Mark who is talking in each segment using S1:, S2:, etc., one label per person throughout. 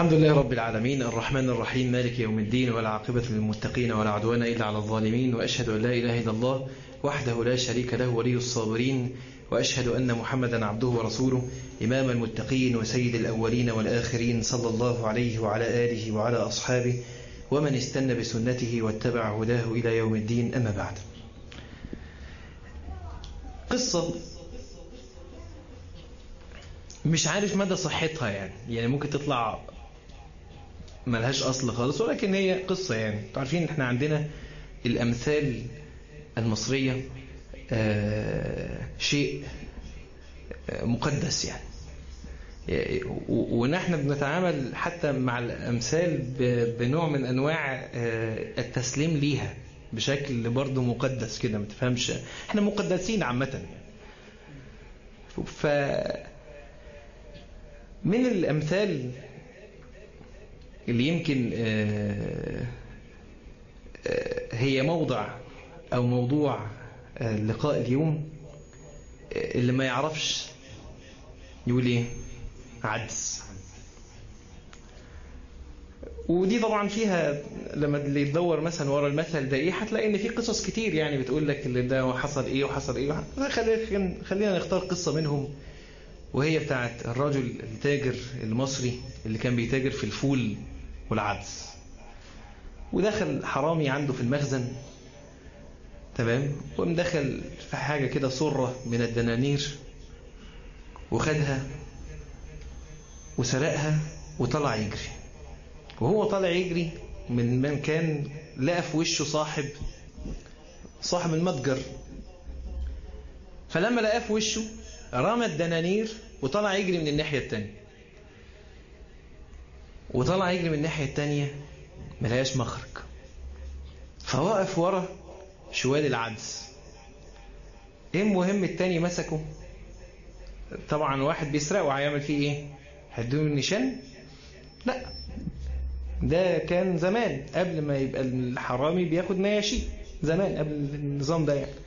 S1: الحمد لله رب العالمين الرحمن الرحيم مالك يوم الدين والعاقبة للمتقين ولا عدوان إلا على الظالمين وأشهد أن لا إله إلا الله وحده لا شريك له ولي الصابرين وأشهد أن محمدا عبده ورسوله إمام المتقين وسيد الأولين والآخرين صلى الله عليه وعلى آله وعلى أصحابه ومن استنى بسنته واتبع هداه إلى يوم الدين أما بعد قصة مش عارف مدى صحتها يعني يعني ممكن تطلع ملهاش أصل خالص ولكن هي قصة يعني تعرفين احنا عندنا الأمثال المصرية آه شيء آه مقدس يعني ونحن بنتعامل حتى مع الأمثال بنوع من أنواع آه التسليم ليها بشكل برضه مقدس كده ما تفهمش احنا مقدسين عامة يعني ف من الأمثال اللي يمكن هي موضع أو موضوع لقاء اليوم اللي ما يعرفش يقول ايه عدس ودي طبعا فيها لما اللي يدور مثلا ورا المثل ده ايه هتلاقي ان في قصص كتير يعني بتقول لك اللي ده حصل ايه وحصل ايه خلينا خلينا نختار قصه منهم وهي بتاعت الرجل التاجر المصري اللي كان بيتاجر في الفول والعدس ودخل حرامي عنده في المخزن تمام ومدخل في حاجة كده صرة من الدنانير وخدها وسرقها وطلع يجري وهو طالع يجري من من كان لقى في وشه صاحب صاحب المتجر فلما لقاه في وشه رمى الدنانير وطلع يجري من الناحية التانية وطلع يجري من الناحية التانية ملقاش مخرج فوقف ورا شوال العدس ايه المهم التاني مسكه طبعا واحد بيسرقه هيعمل فيه ايه هيدوه النشان لا ده كان زمان قبل ما يبقى الحرامي بياخد ماشي زمان قبل النظام ده يعني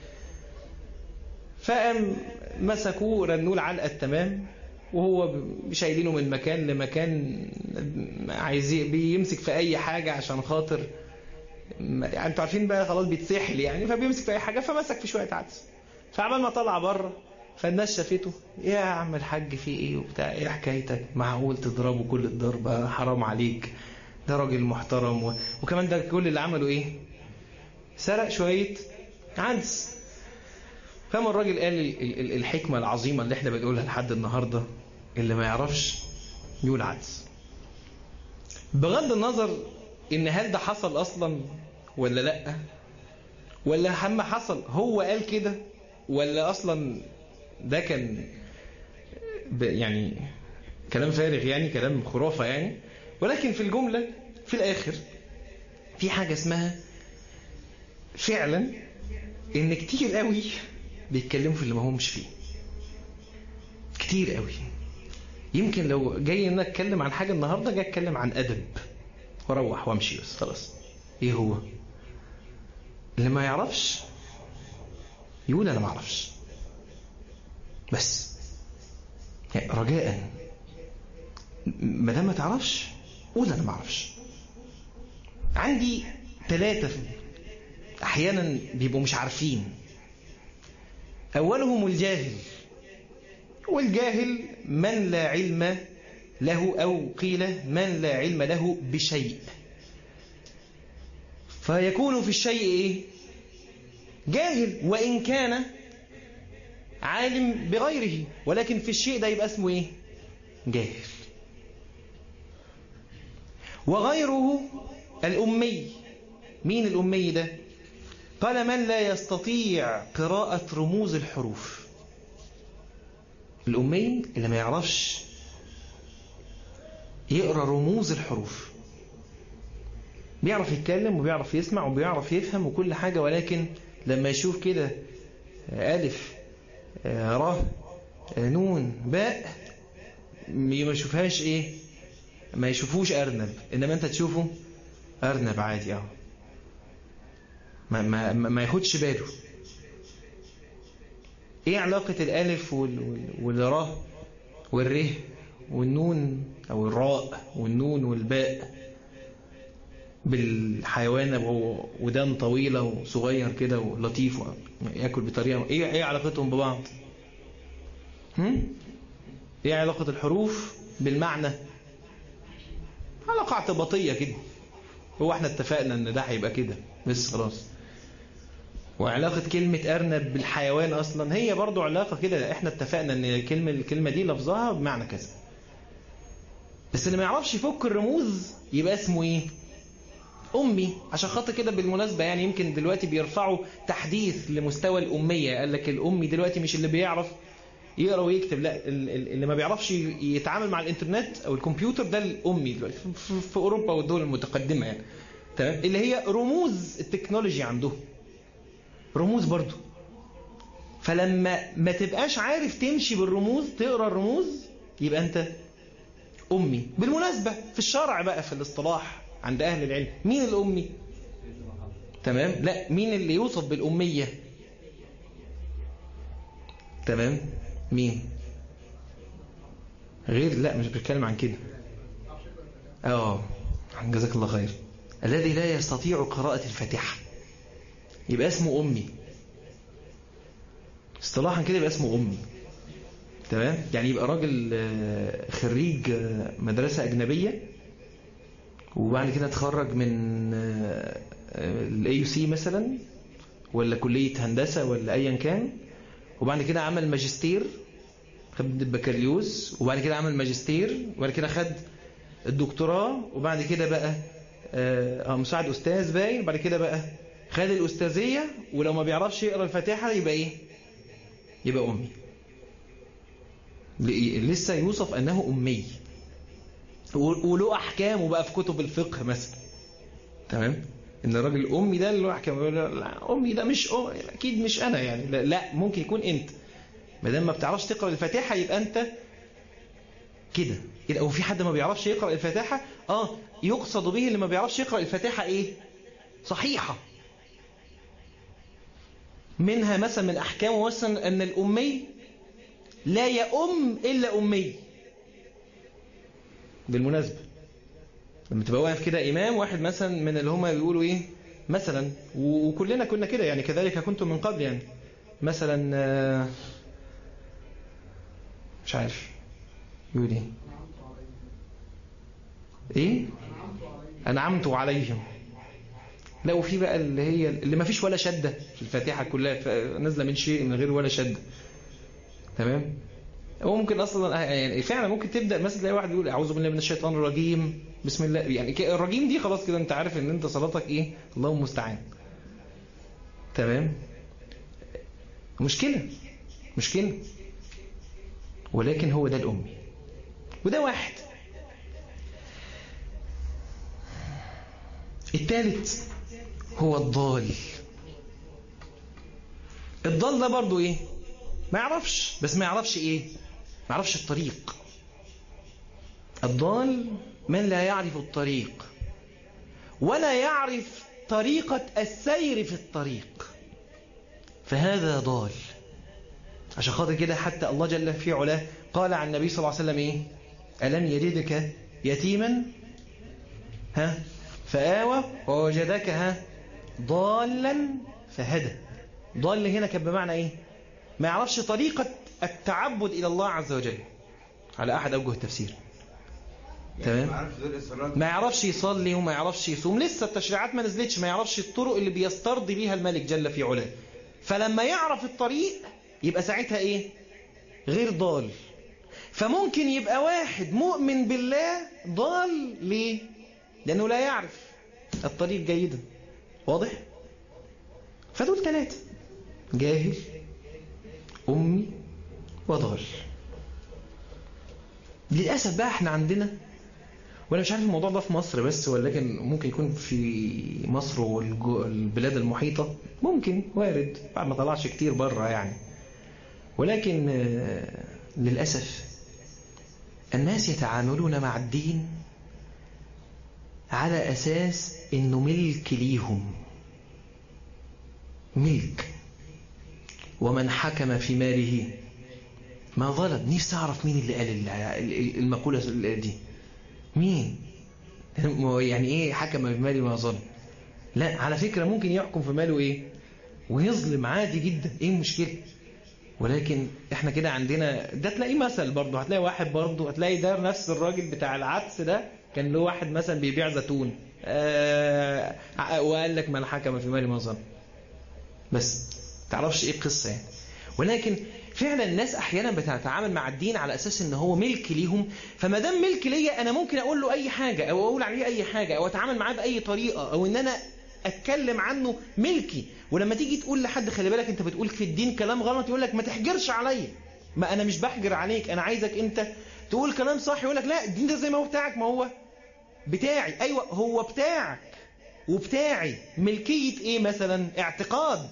S1: فقام مسكوه رنوه العلقة التمام وهو شايلينه من مكان لمكان عايز بيمسك في أي حاجة عشان خاطر يعني انتوا عارفين بقى خلاص بيتسحل يعني فبيمسك في أي حاجة فمسك في شوية عدس فعمل ما طلع بره فالناس شافته يا عم الحاج في ايه وبتاع ايه حكايتك معقول تضربه كل الضربة حرام عليك ده راجل محترم و... وكمان ده كل اللي عمله ايه سرق شوية عدس فما الراجل قال الحكمة العظيمة اللي احنا بنقولها لحد النهاردة اللي ما يعرفش يقول عدس بغض النظر ان هل ده حصل اصلا ولا لا ولا هم حصل هو قال كده ولا اصلا ده كان يعني كلام فارغ يعني كلام خرافة يعني ولكن في الجملة في الاخر في حاجة اسمها فعلا ان كتير قوي بيتكلموا في اللي ما همش فيه كتير قوي يمكن لو جاي ان اتكلم عن حاجه النهارده جاي اتكلم عن ادب واروح وامشي بس خلاص ايه هو اللي ما يعرفش يقول انا ما اعرفش بس يعني رجاء ما دام ما تعرفش قول انا ما اعرفش عندي ثلاثه احيانا بيبقوا مش عارفين أولهم الجاهل والجاهل من لا علم له أو قيل من لا علم له بشيء فيكون في الشيء إيه؟ جاهل وإن كان عالم بغيره ولكن في الشيء ده يبقى اسمه إيه؟ جاهل وغيره الأمي مين الأمي ده؟ قال من لا يستطيع قراءة رموز الحروف الأمي اللي ما يعرفش يقرأ رموز الحروف بيعرف يتكلم وبيعرف يسمع وبيعرف يفهم وكل حاجة ولكن لما يشوف كده ألف ر نون باء ما يشوفهاش ايه ما يشوفوش أرنب إنما أنت تشوفه أرنب عادي اه ما, ما, ما ياخدش باله ايه علاقة الالف وال وال والراء والره والنون أو الراء والنون والباء بالحيوان أبو ودان طويلة وصغير كده ولطيف يأكل بطريقة إيه, إيه علاقتهم ببعض هم؟ إيه علاقة الحروف بالمعنى علاقة اعتباطية كده هو احنا اتفقنا ان ده هيبقى كده بس خلاص وعلاقة كلمة أرنب بالحيوان أصلا هي برضو علاقة كده احنا اتفقنا ان الكلمة, الكلمة دي لفظها بمعنى كذا بس اللي ما يعرفش يفك الرموز يبقى اسمه ايه أمي عشان خاطر كده بالمناسبة يعني يمكن دلوقتي بيرفعوا تحديث لمستوى الأمية قال لك الأمي دلوقتي مش اللي بيعرف يقرا ويكتب لا اللي ما بيعرفش يتعامل مع الانترنت او الكمبيوتر ده الامي دلوقتي في اوروبا والدول المتقدمه يعني تمام اللي هي رموز التكنولوجي عندهم رموز برضو فلما ما تبقاش عارف تمشي بالرموز تقرا الرموز يبقى انت امي بالمناسبه في الشرع بقى في الاصطلاح عند اهل العلم مين الامي تمام لا مين اللي يوصف بالاميه تمام مين غير لا مش بتكلم عن كده اه جزاك الله خير الذي لا يستطيع قراءة الفاتحة يبقى اسمه أمي اصطلاحا كده يبقى اسمه أمي تمام يعني يبقى راجل خريج مدرسة أجنبية وبعد كده اتخرج من الاي سي مثلا ولا كلية هندسة ولا أيا كان وبعد كده عمل ماجستير خد البكالوريوس وبعد كده عمل ماجستير وبعد كده خد الدكتوراه وبعد كده بقى اه مساعد استاذ باين وبعد كده بقى خد الاستاذيه ولو ما بيعرفش يقرا الفاتحه يبقى ايه يبقى امي لسه يوصف انه امي وله احكامه بقى في كتب الفقه مثلا تمام ان الراجل امي ده اللي هو احكام لا امي ده مش أم... اكيد مش انا يعني لا, لا ممكن يكون انت ما دام ما بتعرفش تقرا الفاتحه يبقى انت كده كده هو في حد ما بيعرفش يقرا الفاتحه اه يقصد به اللي ما بيعرفش يقرا الفاتحه ايه صحيحه منها مثلا من احكامه مثلا ان الامي لا يؤم الا امي بالمناسبه لما تبقى واقف كده امام واحد مثلا من اللي هم بيقولوا ايه مثلا وكلنا كنا كده يعني كذلك كنتم من قبل يعني مثلا مش عارف يقول ايه ايه انعمت عليهم لا وفي بقى اللي هي اللي ما فيش ولا شده في الفاتحه كلها نازله من شيء من غير ولا شده تمام هو ممكن اصلا يعني فعلا ممكن تبدا مثلا تلاقي واحد يقول اعوذ بالله من الشيطان الرجيم بسم الله يعني الرجيم دي خلاص كده انت عارف ان انت صلاتك ايه الله المستعان تمام مشكله مشكله ولكن هو ده الامي وده واحد الثالث هو الضال الضال ده برضو ايه ما يعرفش بس ما يعرفش ايه ما يعرفش الطريق الضال من لا يعرف الطريق ولا يعرف طريقة السير في الطريق فهذا ضال عشان خاطر كده حتى الله جل في علاه قال عن النبي صلى الله عليه وسلم ايه ألم يجدك يتيما ها فآوى ووجدك ها ضالا فهدى ضال هنا كان بمعنى ايه ما يعرفش طريقة التعبد إلى الله عز وجل على أحد أوجه التفسير تمام ما يعرفش يصلي وما يعرفش يصوم لسه التشريعات ما نزلتش ما يعرفش الطرق اللي بيسترضي بيها الملك جل في علاه فلما يعرف الطريق يبقى ساعتها ايه غير ضال فممكن يبقى واحد مؤمن بالله ضال ليه لأنه لا يعرف الطريق جيدا واضح فدول ثلاثة جاهل أمي وضال للأسف بقى احنا عندنا وانا مش عارف الموضوع ده في مصر بس ولكن ممكن يكون في مصر والبلاد المحيطة ممكن وارد بعد ما طلعش كتير بره يعني ولكن للأسف الناس يتعاملون مع الدين على أساس إنه ملك ليهم ملك ومن حكم في ماله ما ظلم نفسي أعرف مين اللي قال المقولة دي مين يعني إيه حكم بمالي ما ظلم لا على فكرة ممكن يحكم في ماله إيه ويظلم عادي جدا إيه المشكلة ولكن احنا كده عندنا ده تلاقيه مثل برضه هتلاقي واحد برضه هتلاقي ده نفس الراجل بتاع العدس ده كان له واحد مثلا بيبيع زيتون آه وقال لك من حكم في مالي ما ظلم بس تعرفش ايه القصة يعني ولكن فعلا الناس احيانا بتتعامل مع الدين على اساس ان هو ملك ليهم فما دام ملك ليا انا ممكن اقول له اي حاجة او اقول عليه اي حاجة او اتعامل معاه باي طريقة او ان انا اتكلم عنه ملكي ولما تيجي تقول لحد خلي بالك انت بتقول في الدين كلام غلط يقول لك ما تحجرش عليا ما انا مش بحجر عليك انا عايزك انت تقول كلام صح يقول لك لا الدين ده زي ما هو بتاعك ما هو بتاعي ايوه هو بتاعك وبتاعي ملكية ايه مثلا اعتقاد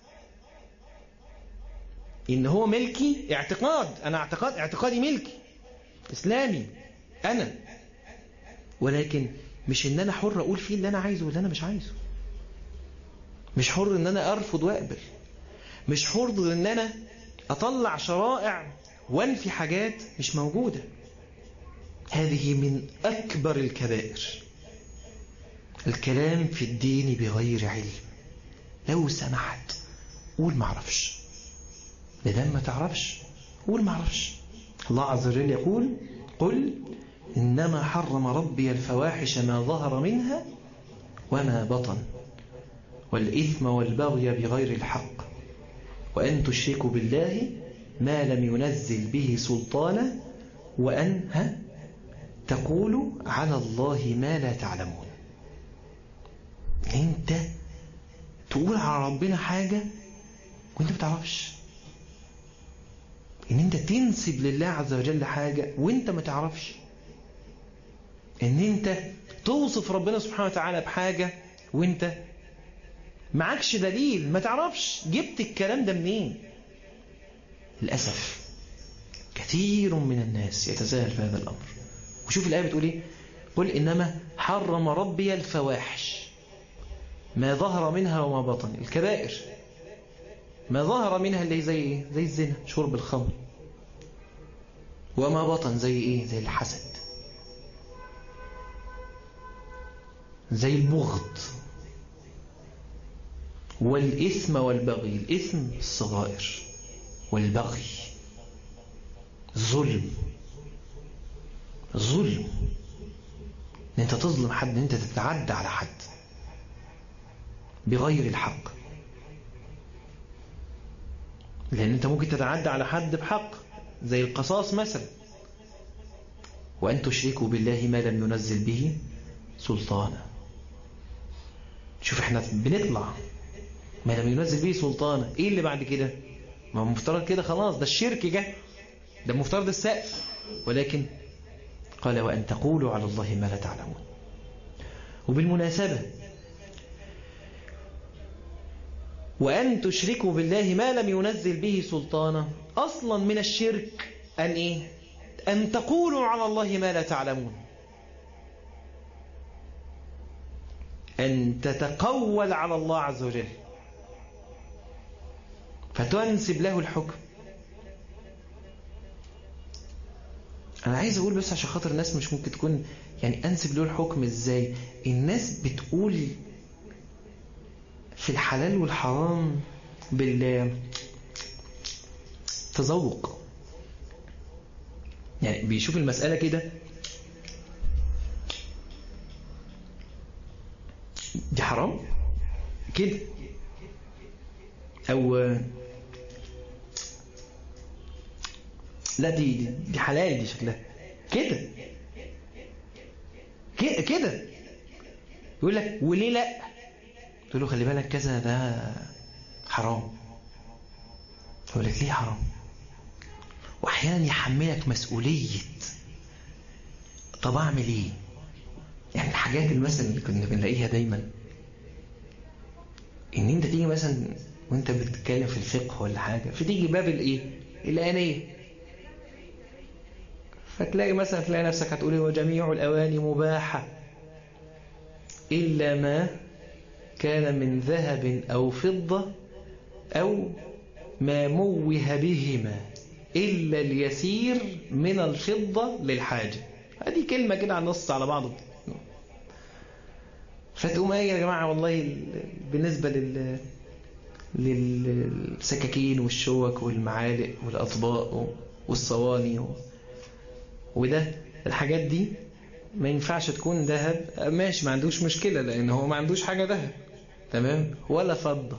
S1: ان هو ملكي اعتقاد انا اعتقاد اعتقادي ملكي اسلامي انا ولكن مش ان انا حر اقول فيه اللي انا عايزه واللي انا مش عايزه مش حر ان انا ارفض واقبل مش حر ان انا اطلع شرائع وانفي حاجات مش موجودة هذه من اكبر الكبائر الكلام في الدين بغير علم لو سمحت قول معرفش لدام ما تعرفش قول معرفش الله عز وجل يقول قل إنما حرم ربي الفواحش ما ظهر منها وما بطن والإثم والبغي بغير الحق وأن تشركوا بالله ما لم ينزل به سلطانا وأن ها تقولوا على الله ما لا تعلمون انت تقول على ربنا حاجة وانت ما تعرفش ان انت تنسب لله عز وجل حاجة وانت ما تعرفش ان انت توصف ربنا سبحانه وتعالى بحاجة وانت معكش دليل ما تعرفش جبت الكلام ده منين للأسف كثير من الناس يتساهل في هذا الأمر وشوف الآية بتقول ايه قل إنما حرم ربي الفواحش ما ظهر منها وما بطن الكبائر ما ظهر منها اللي زي ايه زي الزنا شرب الخمر وما بطن زي ايه زي الحسد زي البغض والإثم والبغي الإثم الصغائر والبغي ظلم ظلم ان انت تظلم حد ان انت تتعدى على حد بغير الحق لان انت ممكن تتعدى على حد بحق زي القصاص مثلا وان تشركوا بالله ما لم ينزل به سلطانا شوف احنا بنطلع ما لم ينزل به سلطانا ايه اللي بعد كده ما هو مفترض كده خلاص ده الشرك جه ده مفترض السقف ولكن قال وأن تقولوا على الله ما لا تعلمون وبالمناسبة وأن تشركوا بالله ما لم ينزل به سلطانا أصلا من الشرك أن إيه أن تقولوا على الله ما لا تعلمون أن تتقول على الله عز وجل فتنسب له الحكم أنا عايز أقول بس عشان خاطر الناس مش ممكن تكون يعني أنسب له الحكم إزاي الناس بتقول في الحلال والحرام بالتذوق يعني بيشوف المسألة كده دي حرام كده أو لا دي دي, دي حلال دي شكلها كده كده يقول لك وليه لا تقول له خلي بالك كذا ده حرام يقول لك ليه حرام واحيانا يحملك مسؤوليه طب اعمل ايه يعني الحاجات المثل اللي كنا بنلاقيها دايما ان انت تيجي مثلا وانت بتتكلم في الفقه ولا حاجه فتيجي باب الايه الانيه فتلاقي مثلا تلاقي نفسك هتقول وجميع الأواني مباحة إلا ما كان من ذهب أو فضة أو ما موه بهما إلا اليسير من الفضة للحاجة هذه كلمة كده عن نص على بعضه فتقوم ايه يا جماعة والله بالنسبة لل للسكاكين والشوك والمعالق والأطباق والصواني و... وده الحاجات دي ما ينفعش تكون ذهب ماشي ما عندوش مشكلة لأن هو ما عندوش حاجة ذهب تمام ولا فضة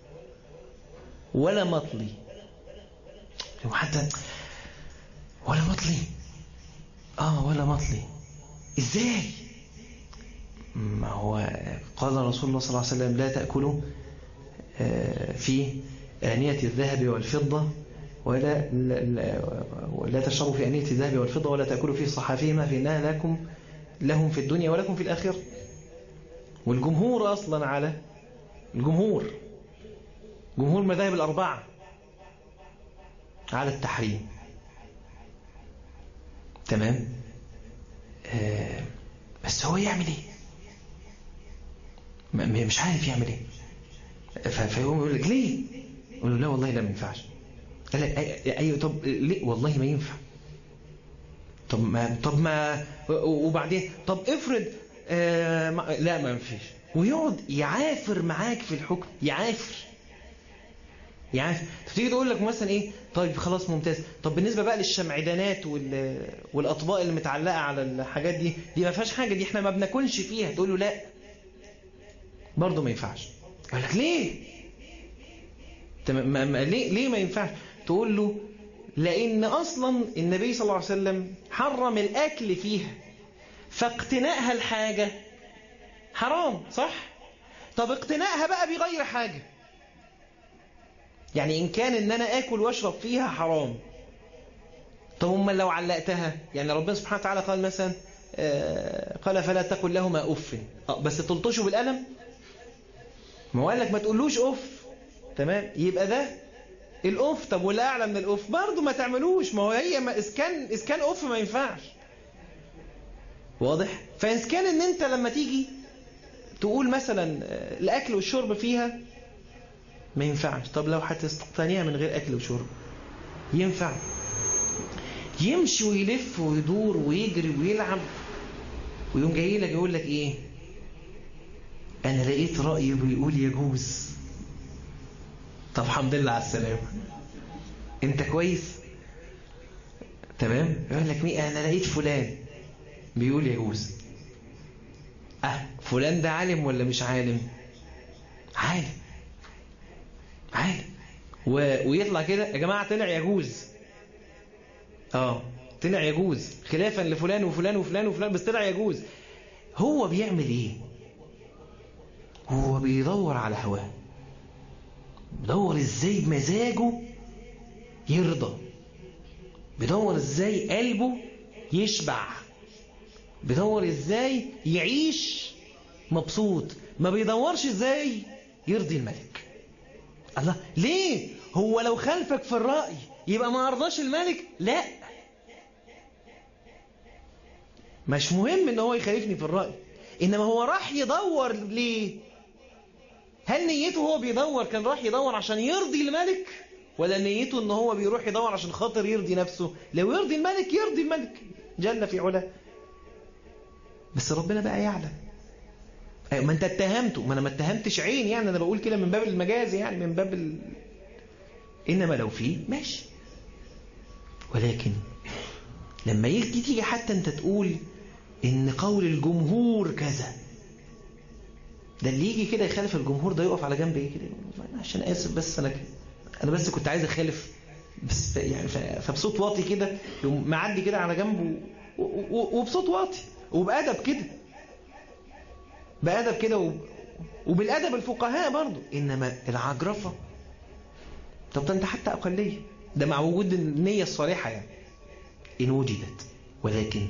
S1: ولا مطلي وحتى ولا مطلي اه ولا مطلي ازاي ما هو قال رسول الله صلى الله عليه وسلم لا تأكلوا في آنية الذهب والفضة ولا لا تشربوا في آنية الذهب والفضة ولا تأكلوا في صحافهما فإنها لكم لهم في الدنيا ولكم في الآخرة والجمهور أصلا على الجمهور جمهور المذاهب الأربعة على التحريم تمام آه بس هو يعمل ايه مش عارف يعمل ايه فيقوم يقول لك ليه يقول له لا والله لا ما ينفعش قال لك ايوه طب ليه والله ما ينفع طب ما طب ما وبعدين طب افرض آه ما لا ما ينفعش ويقعد يعافر معاك في الحكم يعافر يعافر تيجي تقول لك مثلا ايه طيب خلاص ممتاز طب بالنسبه بقى للشمعدانات وال... والاطباق اللي متعلقه على الحاجات دي دي ما فيهاش حاجه دي احنا ما بناكلش فيها تقول له لا برضه ما ينفعش يقول لك ليه تمام ما... ما... ليه ليه ما ينفعش تقول له لان اصلا النبي صلى الله عليه وسلم حرم الاكل فيها فاقتنائها الحاجه حرام صح طب اقتنائها بقى بغير حاجه يعني إن كان إن أنا آكل وأشرب فيها حرام طب أما لو علقتها يعني ربنا سبحانه وتعالى قال مثلا آه قال فلا تقل لهما أف بس تلطشه بالقلم ما هو قال لك ما تقولوش أف تمام يبقى ده الأف طب ولا أعلى من الأف برضه ما تعملوش ما هو هي ما إسكان إسكان أف ما ينفعش واضح فإسكان إن أنت لما تيجي تقول مثلا الأكل والشرب فيها ما ينفعش طب لو هتستقتنيها من غير أكل وشرب ينفع يمشي ويلف ويدور ويجري ويلعب ويقوم جاي لك يقول لك ايه انا لقيت رأي بيقول يجوز طب الحمد لله على السلامة انت كويس تمام يقول لك مين انا لقيت فلان بيقول يجوز اه فلان ده عالم ولا مش عالم عالم عالم و... ويطلع كده يا جماعة طلع يجوز اه طلع يجوز خلافا لفلان وفلان وفلان وفلان بس طلع يجوز هو بيعمل ايه هو بيدور على هواه بيدور ازاي بمزاجه يرضى بيدور ازاي قلبه يشبع بيدور ازاي يعيش مبسوط ما بيدورش ازاي يرضي الملك الله ليه هو لو خلفك في الرأي يبقى ما أرضاش الملك لا مش مهم ان هو يخالفني في الرأي انما هو راح يدور ليه هل نيته هو بيدور كان راح يدور عشان يرضي الملك ولا نيته ان هو بيروح يدور عشان خاطر يرضي نفسه لو يرضي الملك يرضي الملك جل في علاه بس ربنا بقى يعلم ما انت اتهمته ما انا ما اتهمتش عين يعني انا بقول كده من باب المجاز يعني من باب ال... انما لو فيه ماشي ولكن لما يجي تيجي حتى انت تقول ان قول الجمهور كذا ده اللي يجي كده يخالف الجمهور ده يقف على جنب ايه كده عشان اسف بس انا كده. انا بس كنت عايز اخالف بس يعني فبصوت واطي كده معدي كده على جنبه وبصوت واطي وبأدب كده بأدب كده وب... وبالأدب الفقهاء برضو إنما العجرفة طب ده أنت حتى أقلية ده مع وجود النية الصالحة يعني إن وجدت ولكن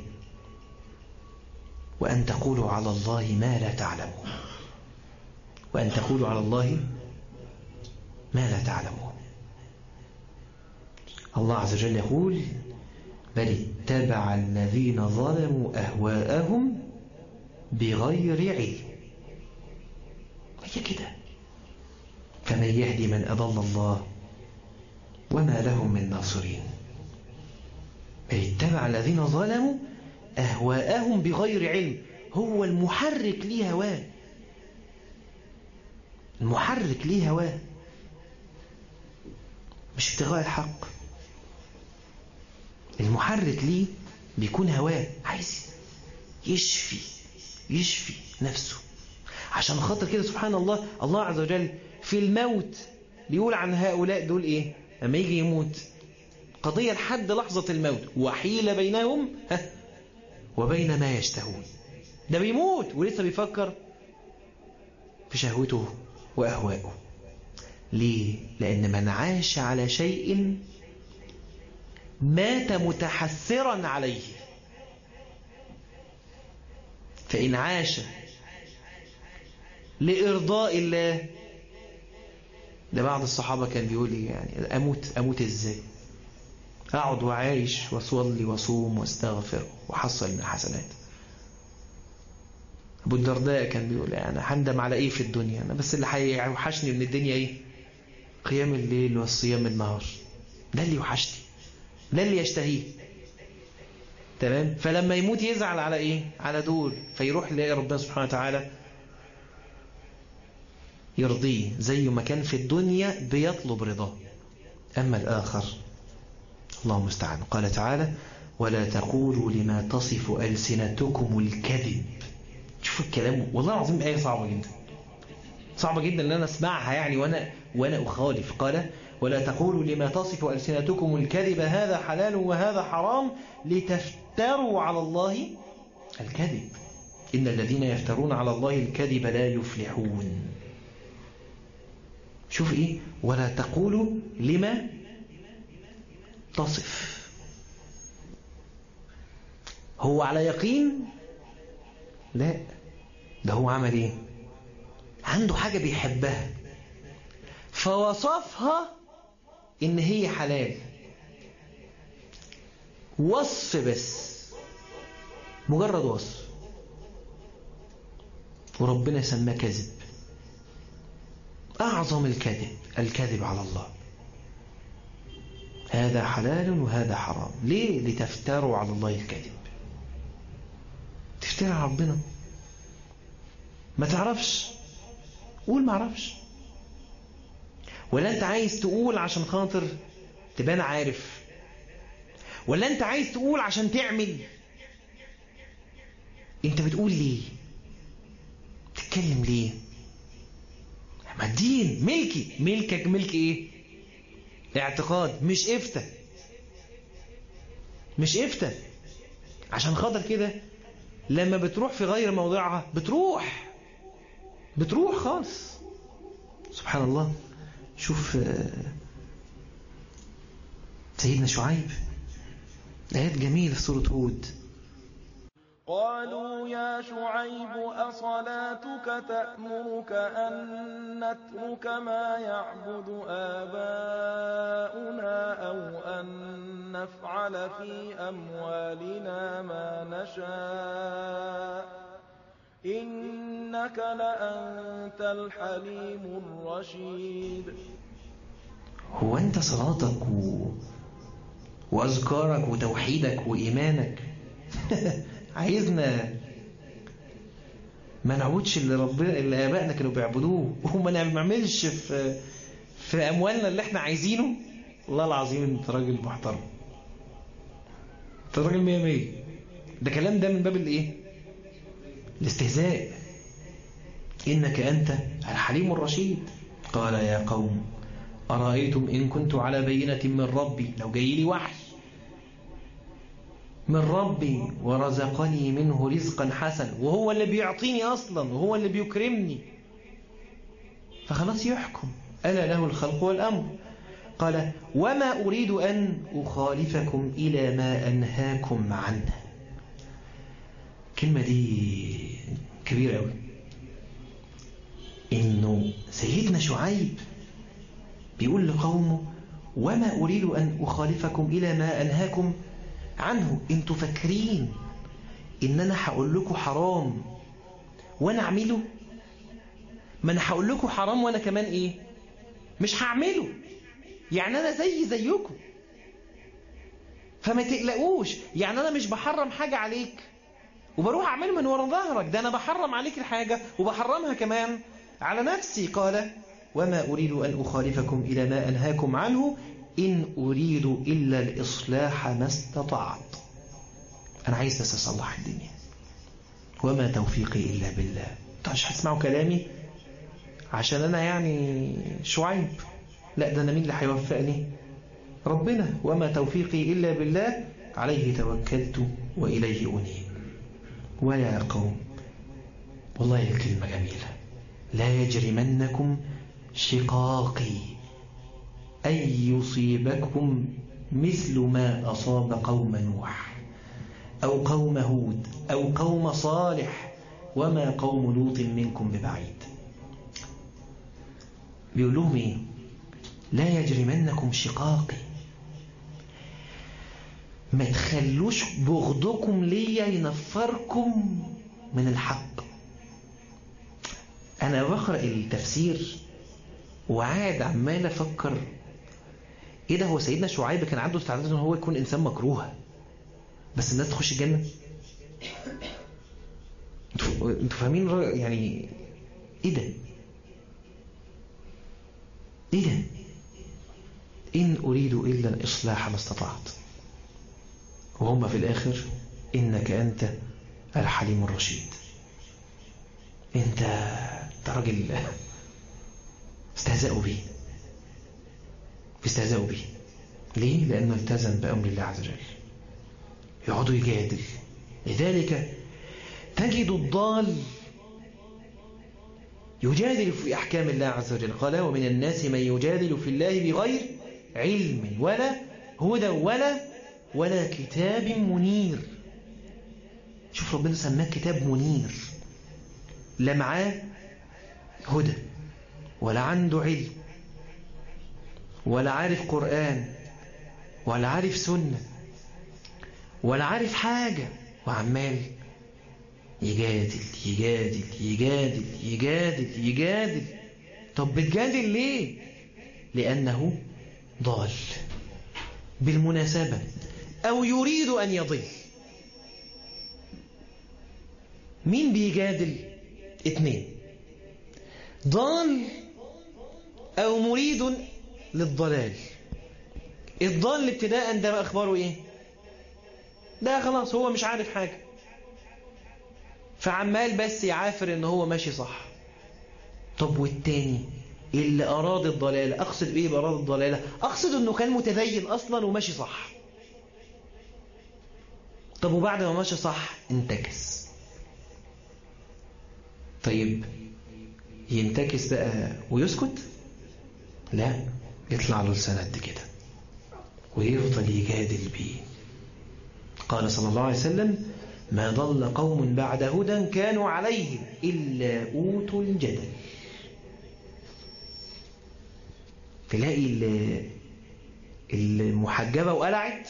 S1: وأن تقولوا على الله ما لا تعلمون وأن تقولوا على الله ما لا تعلمون الله عز وجل يقول بل اتبع الذين ظلموا أهواءهم بغير علم هي كده فمن يهدي من أضل الله وما لهم من ناصرين اتبع الذين ظلموا أهواءهم بغير علم هو المحرك ليه هواه المحرك ليه هواه مش ابتغاء الحق المحرك ليه بيكون هواه عايز يشفي يشفي نفسه عشان خاطر كده سبحان الله الله عز وجل في الموت بيقول عن هؤلاء دول ايه لما يجي يموت قضية لحد لحظة الموت وحيل بينهم ها وبين ما يشتهون ده بيموت ولسه بيفكر في شهوته وأهوائه ليه؟ لأن من عاش على شيء مات متحسرا عليه فإن عاش لإرضاء الله ده بعض الصحابة كان بيقول لي يعني أموت أموت إزاي أقعد وعايش وأصلي وأصوم وأستغفر وأحصل من الحسنات أبو الدرداء كان بيقول يعني هندم على إيه في الدنيا أنا بس اللي هيوحشني من الدنيا إيه قيام الليل والصيام النهار ده اللي يوحشني ده اللي يشتهيه تمام فلما يموت يزعل على إيه على دول فيروح يلاقي ربنا سبحانه وتعالى يرضيه زي ما كان في الدنيا بيطلب رضاه أما الآخر الله المستعان قال تعالى ولا تقولوا لما تصف ألسنتكم الكذب شوفوا الكلام والله العظيم آية صعبة جدا صعبة جدا ان انا اسمعها يعني وانا وانا اخالف قال ولا تقولوا لما تصف ألسنتكم الكذب هذا حلال وهذا حرام لتفتروا على الله الكذب إن الذين يفترون على الله الكذب لا يفلحون شوف إيه ولا تقولوا لما تصف هو على يقين لا ده هو عمل ايه عنده حاجة بيحبها فوصفها ان هي حلال وصف بس مجرد وصف وربنا سماه كذب أعظم الكذب الكذب على الله هذا حلال وهذا حرام ليه لتفتروا على الله الكذب تفترى على ربنا ما تعرفش قول ما اعرفش ولا انت عايز تقول عشان خاطر تبان عارف ولا انت عايز تقول عشان تعمل انت بتقول ليه تتكلم ليه ما الدين ملكي ملكك ملك ايه اعتقاد مش افتى مش افتى عشان خاطر كده لما بتروح في غير موضعها بتروح بتروح خالص سبحان الله شوف سيدنا شعيب آيات جميلة في سورة هود
S2: قالوا يا شعيب أصلاتك تأمرك أن نترك ما يعبد آباؤنا أو أن نفعل في أموالنا ما نشاء إنك لأنت الحليم الرشيد
S1: هو أنت صلاتك و... وأذكارك وتوحيدك وإيمانك عايزنا ما نعبدش اللي ربنا اللي ابائنا كانوا بيعبدوه وما نعملش في في اموالنا اللي احنا عايزينه والله العظيم انت راجل محترم انت راجل 100 100 ده كلام ده من باب الايه الاستهزاء انك انت الحليم الرشيد قال يا قوم ارايتم ان كنت على بينه من ربي لو جاي لي وحي من ربي ورزقني منه رزقا حسنا وهو اللي بيعطيني أصلا وهو اللي بيكرمني فخلاص يحكم ألا له الخلق والأمر قال وما أريد أن أخالفكم إلى ما أنهاكم عنه كلمة دي كبيرة أوي إنه سيدنا شعيب بيقول لقومه وما أريد أن أخالفكم إلى ما أنهاكم عنه انتوا فاكرين ان انا هقول لكم حرام وانا اعمله ما انا هقول لكم حرام وانا كمان ايه مش هعمله يعني انا زي زيكم فما تقلقوش يعني أنا مش بحرم حاجة عليك وبروح أعمل من ورا ظهرك ده أنا بحرم عليك الحاجة وبحرمها كمان على نفسي قال وما أريد أن أخالفكم إلى ما أنهاكم عنه إن أريد إلا الإصلاح ما استطعت أنا عايز بس أصلح الدنيا وما توفيقي إلا بالله انتوا مش هتسمعوا كلامي عشان أنا يعني شعيب لا ده أنا مين اللي هيوفقني ربنا وما توفيقي إلا بالله عليه توكلت وإليه أنيب ويا قوم والله الكلمة جميلة لا يجرمنكم شقاقي أن يصيبكم مثل ما أصاب قوم نوح أو قوم هود أو قوم صالح وما قوم لوط منكم ببعيد بيقول لهم إيه لا يجرمنكم شقاقي ما تخلوش بغضكم ليا ينفركم من الحق أنا بقرأ التفسير وقاعد عمال أفكر إيه ده هو سيدنا شعيب كان عنده استعداد إن هو يكون إنسان مكروه بس الناس تخش الجنة انتوا انتوا فاهمين يعني ايه ده ايه ده ان اريد الا الاصلاح ما استطعت وهم في الاخر انك انت الحليم الرشيد انت انت راجل استهزأوا بيه استهزأوا بيه ليه؟ لأنه التزم بأمر الله عز وجل يقعدوا يجادل لذلك تجد الضال يجادل في أحكام الله عز وجل قال ومن الناس من يجادل في الله بغير علم ولا هدى ولا ولا كتاب منير شوف ربنا سماه كتاب منير لا معاه هدى ولا عنده علم ولا عارف قرآن ولا عارف سنة ولا عارف حاجة وعمال يجادل يجادل يجادل يجادل يجادل طب بتجادل ليه لأنه ضال بالمناسبة أو يريد أن يضل مين بيجادل اتنين ضال أو مريد للضلال الضال ابتداء ده أخباره إيه ده خلاص هو مش عارف حاجة فعمال بس يعافر ان هو ماشي صح طب والتاني اللي أراد الضلالة أقصد بإيه بأراد الضلالة أقصد أنه كان متدين أصلا وماشي صح طب وبعد ما ماشي صح انتكس طيب ينتكس بقى ويسكت لا يطلع له لسان قد كده ويفضل يجادل بيه قال صلى الله عليه وسلم ما ضل قوم بعد هدى كانوا عليه إلا أوتوا الجدل تلاقي المحجبة وقلعت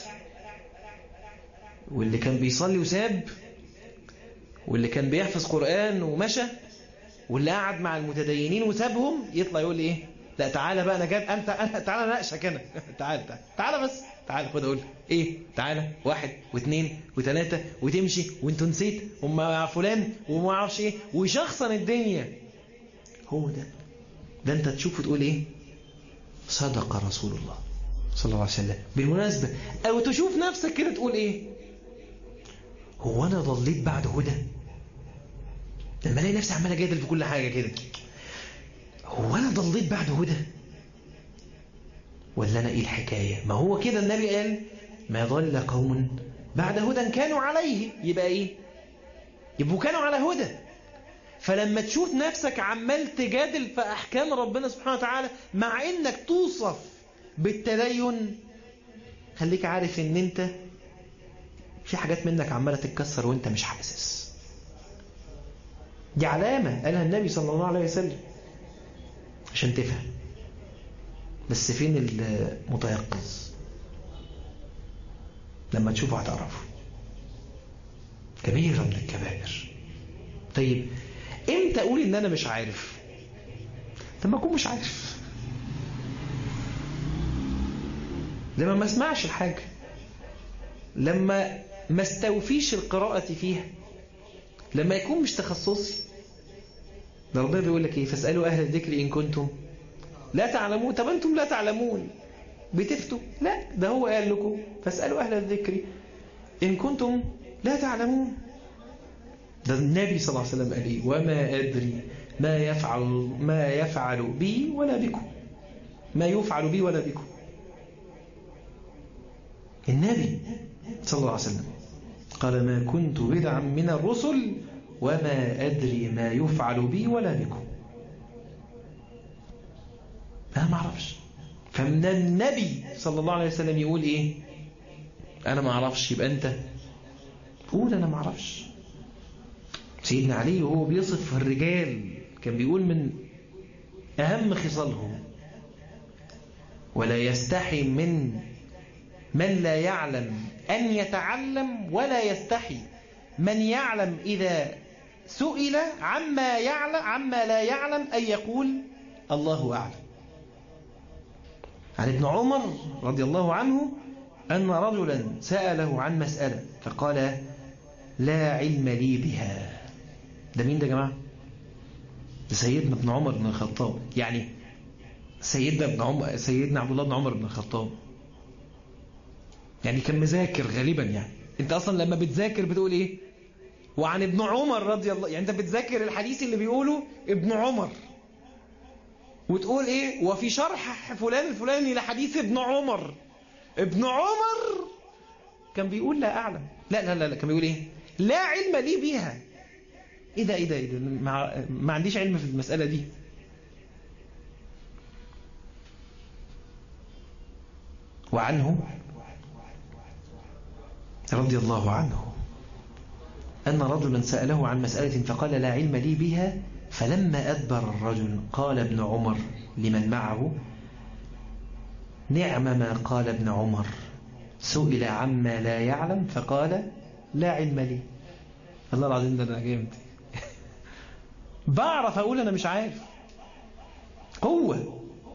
S1: واللي كان بيصلي وساب واللي كان بيحفظ قرآن ومشى واللي قعد مع المتدينين وسابهم يطلع يقول ايه لا تعالى بقى انا جاب انت انا تعالى ناقشك انا تعالى تعالى تعالى بس تعالى خد اقول ايه تعالى واحد واثنين وثلاثة وتمشي وانت نسيت ومع فلان وما اعرفش ايه ويشخصن الدنيا هو ده ده انت تشوفه تقول ايه صدق رسول الله صلى الله عليه وسلم بالمناسبة او تشوف نفسك كده تقول ايه هو انا ضليت بعد هدى لما الاقي نفسي عمال اجادل في كل حاجة كده هو انا ضليت بعد هدى ولا انا ايه الحكاية ما هو كده النبي قال ما ضل قوم بعد هدى كانوا عليه يبقى ايه يبقوا كانوا على هدى فلما تشوف نفسك عمال تجادل في احكام ربنا سبحانه وتعالى مع انك توصف بالتدين خليك عارف ان انت في حاجات منك عمالة تتكسر وانت مش حاسس دي علامة قالها النبي صلى الله عليه وسلم عشان تفهم بس فين المتيقظ لما تشوفه هتعرفه كبيرة من الكبائر طيب امتى اقول ان انا مش عارف لما اكون مش عارف لما ما اسمعش الحاجة لما ما استوفيش القراءة فيها لما يكون مش تخصصي ده ربنا بيقول لك ايه فاسألوا أهل الذكر إن كنتم لا تعلمون طب أنتم لا تعلمون بتفتوا لا ده هو قال لكم فاسألوا أهل الذكر إن كنتم لا تعلمون ده النبي صلى الله عليه وسلم قال ايه وما أدري ما يفعل ما يفعل بي ولا بكم ما يفعل بي ولا بكم النبي صلى الله عليه وسلم قال ما كنت بدعا من الرسل وما أدري ما يفعل بي ولا بكم أنا ما أعرفش فمن النبي صلى الله عليه وسلم يقول إيه أنا ما أعرفش يبقى أنت قول أنا ما أعرفش سيدنا علي وهو بيصف الرجال كان بيقول من أهم خصالهم ولا يستحي من من لا يعلم أن يتعلم ولا يستحي من يعلم إذا سئل عما يعلم عما لا يعلم أن يقول الله أعلم عن ابن عمر رضي الله عنه أن رجلا سأله عن مسألة فقال لا علم لي بها ده مين ده يا جماعة ده سيدنا ابن عمر بن الخطاب يعني سيدنا ابن عمر سيدنا عبد الله بن عمر بن الخطاب يعني كان مذاكر غالبا يعني انت اصلا لما بتذاكر بتقول ايه وعن ابن عمر رضي الله يعني انت بتذاكر الحديث اللي بيقوله ابن عمر وتقول ايه وفي شرح فلان الفلاني لحديث ابن عمر ابن عمر كان بيقول لا اعلم لا لا لا, لا كان بيقول ايه لا علم لي بيها ايه ده ايه ده, إيه ده؟ ما, ما عنديش علم في المسألة دي وعنه رضي الله عنه أن رجلا سأله عن مسألة فقال لا علم لي بها فلما أدبر الرجل قال ابن عمر لمن معه نعم ما قال ابن عمر سئل عما لا يعلم فقال لا علم لي الله العظيم ده أنا جامد بعرف أقول أنا مش عارف قوة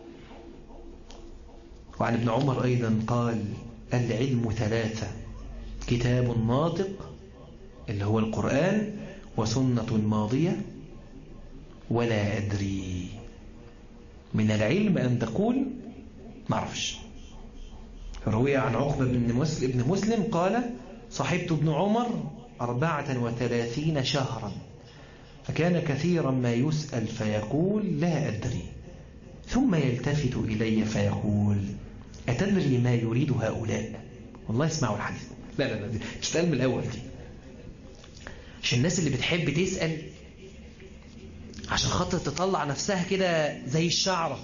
S1: وعن ابن عمر أيضا قال العلم ثلاثة كتاب ناطق اللي هو القرآن وسنة ماضية ولا أدري من العلم أن تقول ما اعرفش روي عن عقبة بن مسلم, ابن مسلم قال صحبت ابن عمر أربعة وثلاثين شهرا فكان كثيرا ما يسأل فيقول لا أدري ثم يلتفت إلي فيقول أتدري ما يريد هؤلاء والله اسمعوا الحديث لا لا لا دي مش تقال من الأول دي عشان الناس اللي بتحب تسأل عشان خاطر تطلع نفسها كده زي الشعرة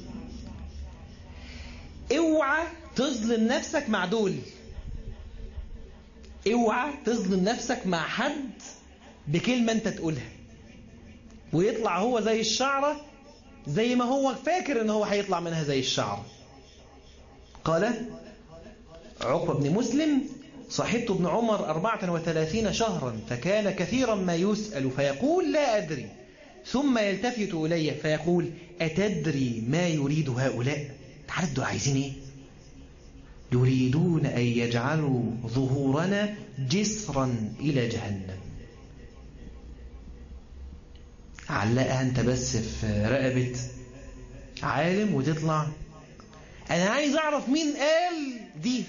S1: اوعى تظلم نفسك مع دول اوعى تظلم نفسك مع حد بكلمة انت تقولها ويطلع هو زي الشعرة زي ما هو فاكر ان هو هيطلع منها زي الشعرة قال عقبة بن مسلم صحبت ابن عمر أربعة وثلاثين شهرا فكان كثيرا ما يسأل فيقول لا أدري ثم يلتفت إلي فيقول أتدري ما يريد هؤلاء تعرف دول عايزين إيه يريدون أن يجعلوا ظهورنا جسرا إلى جهنم علقها أنت بس في رقبة عالم وتطلع أنا عايز أعرف مين قال دي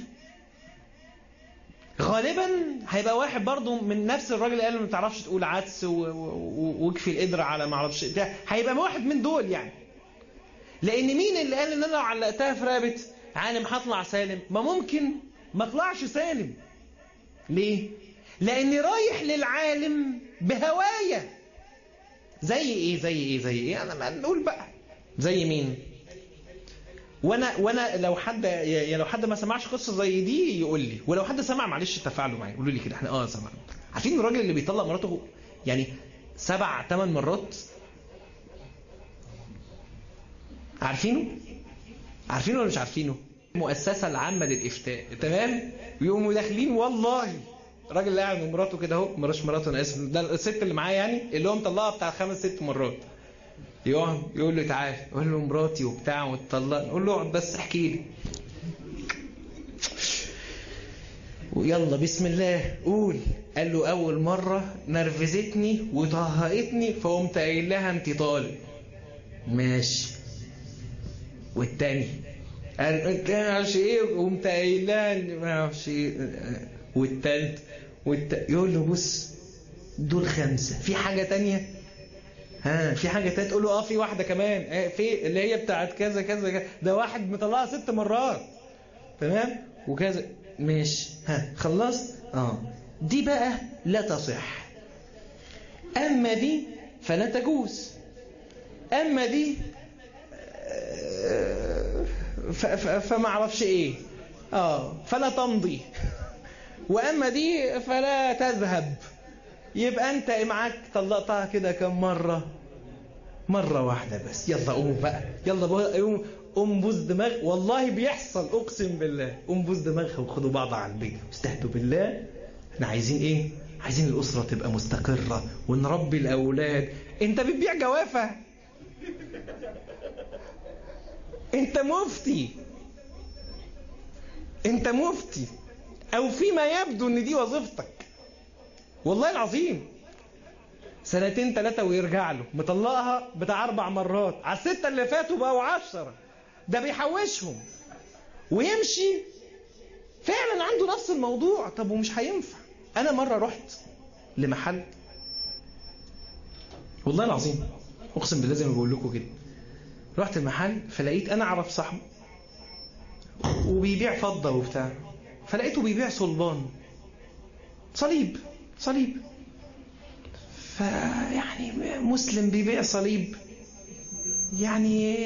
S1: غالبا هيبقى واحد برضو من نفس الراجل اللي قال ما تعرفش تقول عدس واكفي القدرة على ما اعرفش ده هيبقى واحد من دول يعني لان مين اللي قال ان انا لو علقتها في رقبه عالم هطلع سالم ما ممكن ما اطلعش سالم ليه لاني رايح للعالم بهوايا زي ايه زي ايه زي ايه انا ما نقول بقى زي مين وانا وانا لو حد يعني لو حد ما سمعش قصه زي دي يقول لي ولو حد سمع معلش تفاعلوا معايا قولوا لي كده احنا اه سمعنا عارفين الراجل اللي بيطلق مراته يعني سبع ثمان مرات عارفينه عارفينه ولا مش عارفينه المؤسسه العامه للافتاء تمام يقوموا داخلين والله الراجل اللي قاعد ومراته كده اهو مراش مراته انا اسف ده الست اللي معاه يعني اللي هو مطلقها بتاع خمس ست مرات يقعد يقول له تعالى يقول له مراتي وبتاع واتطلق نقول له اقعد بس احكي لي ويلا بسم الله قول قال له اول مره نرفزتني وطهقتني فقمت قايل لها انت طالق ماشي والتاني قال انت ما اعرفش ايه وقمت قايل لها ما اعرفش ايه والتالت والت... يقول له بص دول خمسه في حاجه تانية ها في حاجه تانية تقول له اه في واحده كمان اه في اللي هي بتاعت كذا كذا كذا ده واحد مطلعها ست مرات تمام وكذا ماشي ها خلصت اه دي بقى لا تصح اما دي فلا تجوز اما دي فما اعرفش ايه اه فلا تمضي واما دي فلا تذهب يبقى انت معاك طلقتها كده كم مره مره واحده بس يلا قوم بقى يلا قوم قوم بوز دماغ والله بيحصل اقسم بالله قوم بوز دماغها وخدوا بعض على البيت استهدوا بالله احنا عايزين ايه عايزين الاسره تبقى مستقره ونربي الاولاد انت بتبيع جوافه انت مفتي انت مفتي او فيما يبدو ان دي وظيفتك والله العظيم سنتين ثلاثة ويرجع له مطلقها بتاع أربع مرات على الستة اللي فاتوا بقوا عشرة ده بيحوشهم ويمشي فعلا عنده نفس الموضوع طب ومش هينفع أنا مرة رحت لمحل والله العظيم أقسم بالله زي ما بقول لكم كده رحت المحل فلقيت أنا أعرف صاحبه وبيبيع فضة وبتاع فلقيته بيبيع صلبان صليب صليب فيعني مسلم بيبيع صليب يعني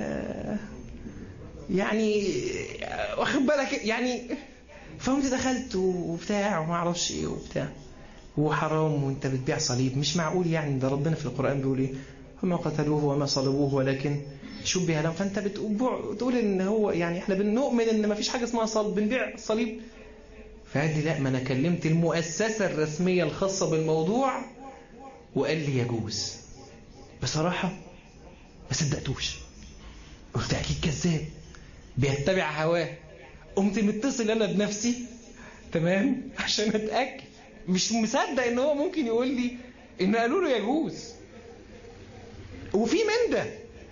S1: يعني واخد بالك يعني فقمت دخلت وبتاع وما اعرفش ايه وبتاع وحرام وانت بتبيع صليب مش معقول يعني ده ربنا في القران بيقول ايه وما قتلوه وما صلبوه ولكن شبه لهم فانت بتقول ان هو يعني احنا بنؤمن ان ما فيش حاجه اسمها صلب بنبيع صليب فقال لي لا ما انا كلمت المؤسسه الرسميه الخاصه بالموضوع وقال لي يجوز بصراحه ما صدقتوش قلت اكيد كذاب بيتبع هواه قمت متصل انا بنفسي تمام عشان اتاكد مش مصدق ان هو ممكن يقول لي ان قالوا له يجوز وفي من ده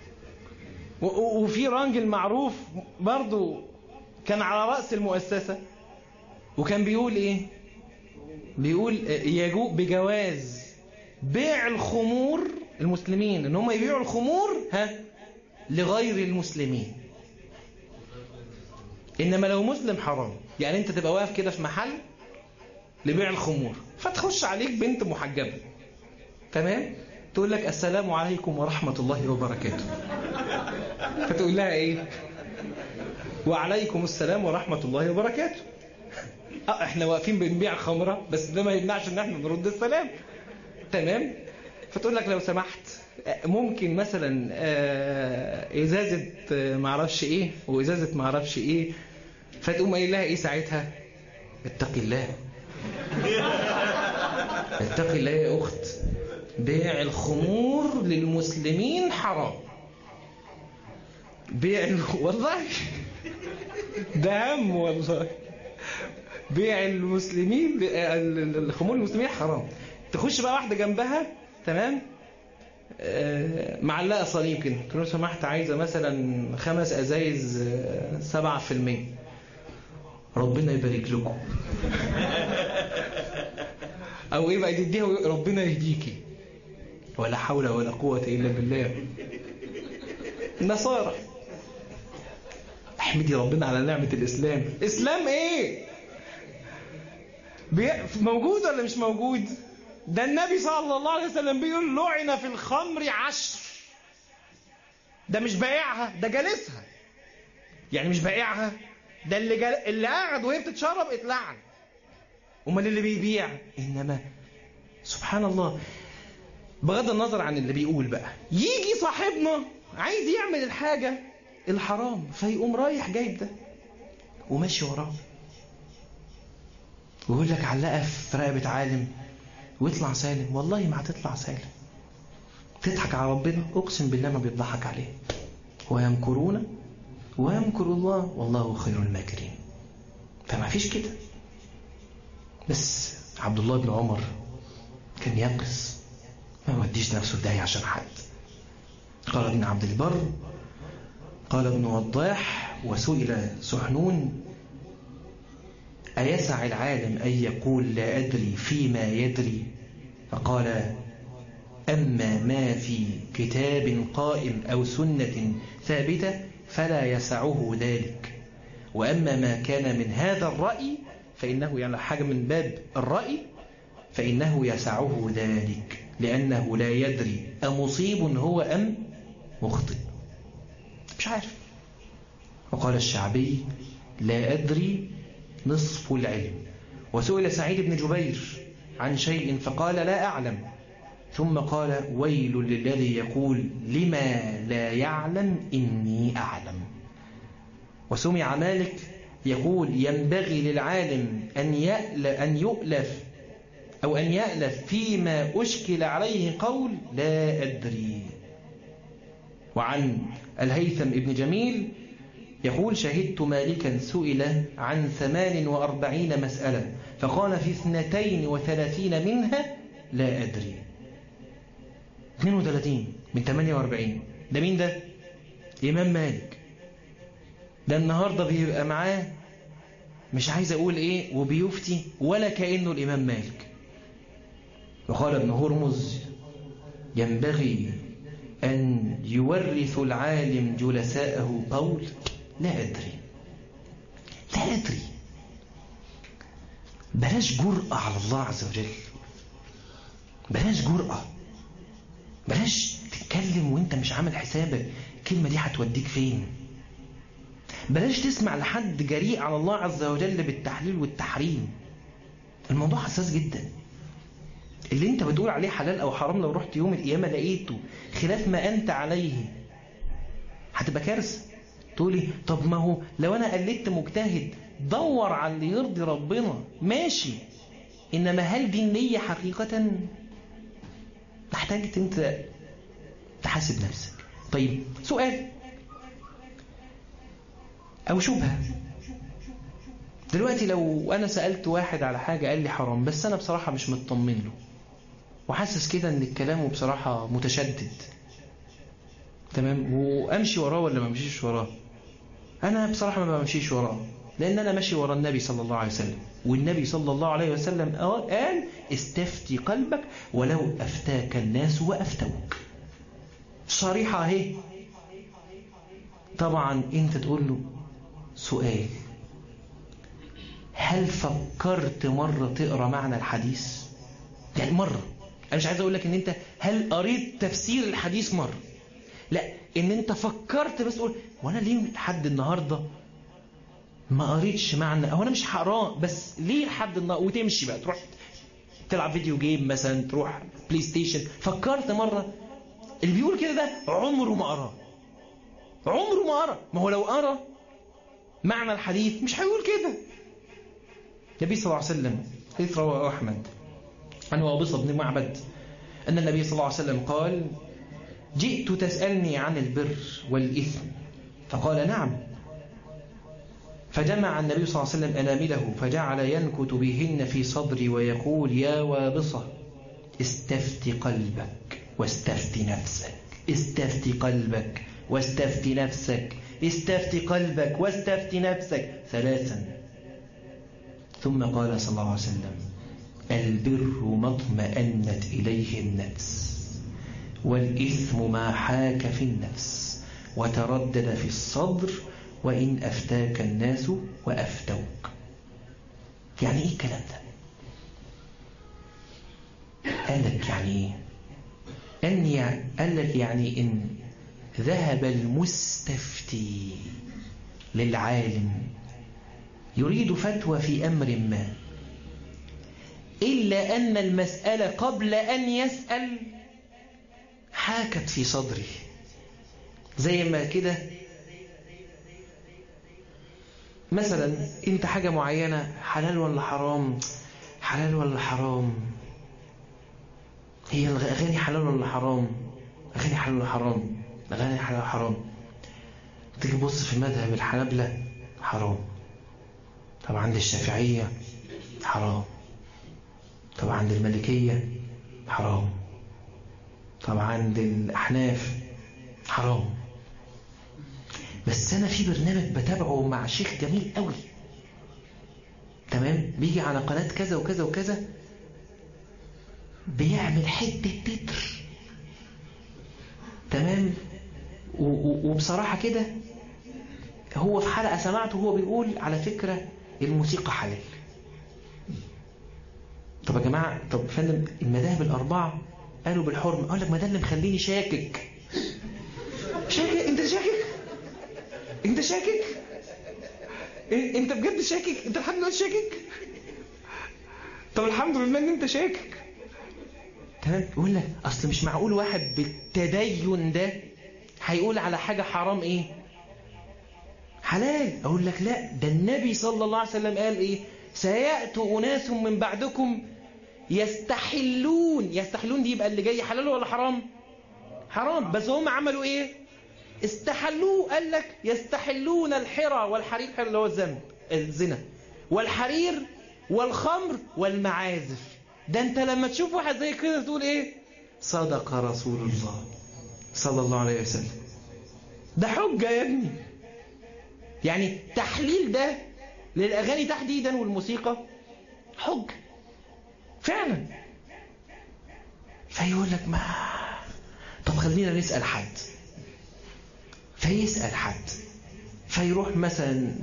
S1: وفي راجل معروف برضه كان على رأس المؤسسة وكان بيقول ايه بيقول يجو بجواز بيع الخمور المسلمين ان هم يبيعوا الخمور ها لغير المسلمين انما لو مسلم حرام يعني انت تبقى واقف كده في محل لبيع الخمور فتخش عليك بنت محجبه تمام تقول لك السلام عليكم ورحمه الله وبركاته فتقول لها ايه وعليكم السلام ورحمه الله وبركاته اه احنا واقفين بنبيع خمره بس ده ما يمنعش ان احنا نرد السلام تمام فتقول لك لو سمحت ممكن مثلا ازازه معرفش ايه وازازه معرفش ايه فتقوم قايل لها ايه ساعتها اتقي الله اتقي الله يا اخت بيع الخمور للمسلمين حرام بيع والله ده هم والله بيع المسلمين الخمور المسلمين حرام تخش بقى واحده جنبها تمام معلقه صليب كده تقول لو سمحت عايزه مثلا خمس ازايز 7% ربنا يبارك لكم او ايه بقى تديها ربنا يهديكي ولا حول ولا قوه الا بالله النصارى احمدي ربنا على نعمه الاسلام اسلام ايه موجود ولا مش موجود ده النبي صلى الله عليه وسلم بيقول لعن في الخمر عشر ده مش بائعها ده جالسها يعني مش بائعها ده اللي جل... اللي قاعد وهي بتتشرب اتلعن امال اللي بيبيع انما سبحان الله بغض النظر عن اللي بيقول بقى يجي صاحبنا عايز يعمل الحاجه الحرام فيقوم رايح جايب ده وماشي وراه ويقول لك علقها في رقبه عالم ويطلع سالم والله ما هتطلع سالم تضحك على ربنا اقسم بالله ما بيضحك عليه ويمكرون ويمكر الله والله خير الماكرين فما فيش كده بس عبد الله بن عمر كان يقص ما يوديش نفسه في داهية عشان حد قال ابن عبد البر قال ابن وضاح وسئل سحنون أيسع العالم أن يقول لا أدري فيما يدري فقال أما ما في كتاب قائم أو سنة ثابتة فلا يسعه ذلك وأما ما كان من هذا الرأي فإنه يعني حاجة من باب الرأي فإنه يسعه ذلك لأنه لا يدري أمصيب هو أم مخطئ مش عارف وقال الشعبي لا أدري نصف العلم وسئل سعيد بن جبير عن شيء فقال لا أعلم ثم قال ويل للذي يقول لما لا يعلم إني أعلم وسمع مالك يقول ينبغي للعالم أن أن يؤلف أو أن يألف فيما أشكل عليه قول لا أدري وعن الهيثم ابن جميل يقول شهدت مالكا سئل عن ثمان وأربعين مسألة فقال في اثنتين وثلاثين منها لا أدري 32 من 48 ده مين ده إمام مالك ده النهاردة بيبقى معاه مش عايز أقول إيه وبيفتي ولا كأنه الإمام مالك وقال ابن هرمز ينبغي أن يورث العالم جلساءه قول لا أدري لا أدري بلاش جرأة على الله عز وجل بلاش جرأة بلاش تتكلم وانت مش عامل حسابك الكلمة دي هتوديك فين بلاش تسمع لحد جريء على الله عز وجل بالتحليل والتحريم الموضوع حساس جدا اللي انت بتقول عليه حلال او حرام لو رحت يوم القيامة لقيته خلاف ما انت عليه هتبقى كارثة تقولي طب ما هو لو انا قلدت مجتهد دور على اللي يرضي ربنا ماشي انما هل دي النية حقيقة محتاج انت تحاسب نفسك طيب سؤال او شبهة دلوقتي لو انا سألت واحد على حاجة قال لي حرام بس انا بصراحة مش مطمن له وحاسس كده ان الكلام بصراحة متشدد تمام وامشي وراه ولا ما امشيش وراه انا بصراحة ما بمشيش وراه لان انا ماشي ورا النبي صلى الله عليه وسلم والنبي صلى الله عليه وسلم قال استفتي قلبك ولو افتاك الناس وافتوك صريحة اهي طبعا انت تقول له سؤال هل فكرت مرة تقرأ معنى الحديث يعني مرة أنا مش عايز أقول لك إن أنت هل قريت تفسير الحديث مرة لا إن أنت فكرت بس تقول وأنا ليه لحد النهاردة ما قريتش معنى أو أنا مش هقراه بس ليه لحد النهاردة وتمشي بقى تروح تلعب فيديو جيم مثلا تروح بلاي ستيشن فكرت مرة اللي بيقول كده ده عمره ما قراه عمره ما قرا ما هو لو قرا معنى الحديث مش هيقول كده النبي صلى الله عليه وسلم حديث رواه أحمد عن وابصة بن معبد أن النبي صلى الله عليه وسلم قال جئت تسألني عن البر والإثم فقال نعم فجمع النبي صلى الله عليه وسلم أنامله فجعل ينكت بهن في صدري ويقول يا وابصة استفت قلبك واستفت نفسك استفت قلبك واستفت نفسك استفت قلبك واستفت نفسك ثلاثا ثم قال صلى الله عليه وسلم البر ما اطمأنت إليه النفس والإثم ما حاك في النفس وتردد في الصدر وإن أفتاك الناس وأفتوك يعني إيه الكلام ده قال لك يعني إيه أن يعني قال لك يعني إن ذهب المستفتي للعالم يريد فتوى في أمر ما إلا أن المسألة قبل أن يسأل حاكت في صدره زي ما كده مثلا انت حاجة معينة حلال ولا حرام حلال ولا حرام هي الأغاني حلال ولا حرام أغاني حلال ولا حرام الأغاني حلال ولا حرام تيجي تبص في مذهب الحنابلة حرام طب عند الشافعية حرام طب عند الملكية حرام طب عند الأحناف حرام بس أنا في برنامج بتابعه مع شيخ جميل قوي تمام بيجي على قناة كذا وكذا وكذا بيعمل حتة تتر تمام وبصراحة كده هو في حلقة سمعته هو بيقول على فكرة الموسيقى حلال طب يا جماعة طب فندم المذاهب الأربعة قالوا بالحرمة أقول لك ما ده اللي مخليني شاكك شاكك أنت شاكك أنت شاكك إيه؟ أنت بجد شاكك أنت لحد دلوقتي شاكك طب الحمد لله إن أنت شاكك تمام يقول لك أصل مش معقول واحد بالتدين ده هيقول على حاجة حرام إيه حلال أقول لك لا ده النبي صلى الله عليه وسلم قال إيه سيأتي أناس من بعدكم يستحلون يستحلون دي يبقى اللي جاي حلال ولا حرام حرام بس هم عملوا ايه استحلوه قال لك يستحلون الحرى والحرير الحرى اللي هو الذنب الزنا والحرير والخمر والمعازف ده انت لما تشوف واحد زي كده تقول ايه صدق رسول الله صلى الله عليه وسلم ده حجة يا ابني يعني تحليل ده للأغاني تحديدا والموسيقى حج فعلا فيقول لك ما طب خلينا نسأل حد فيسأل حد فيروح مثلا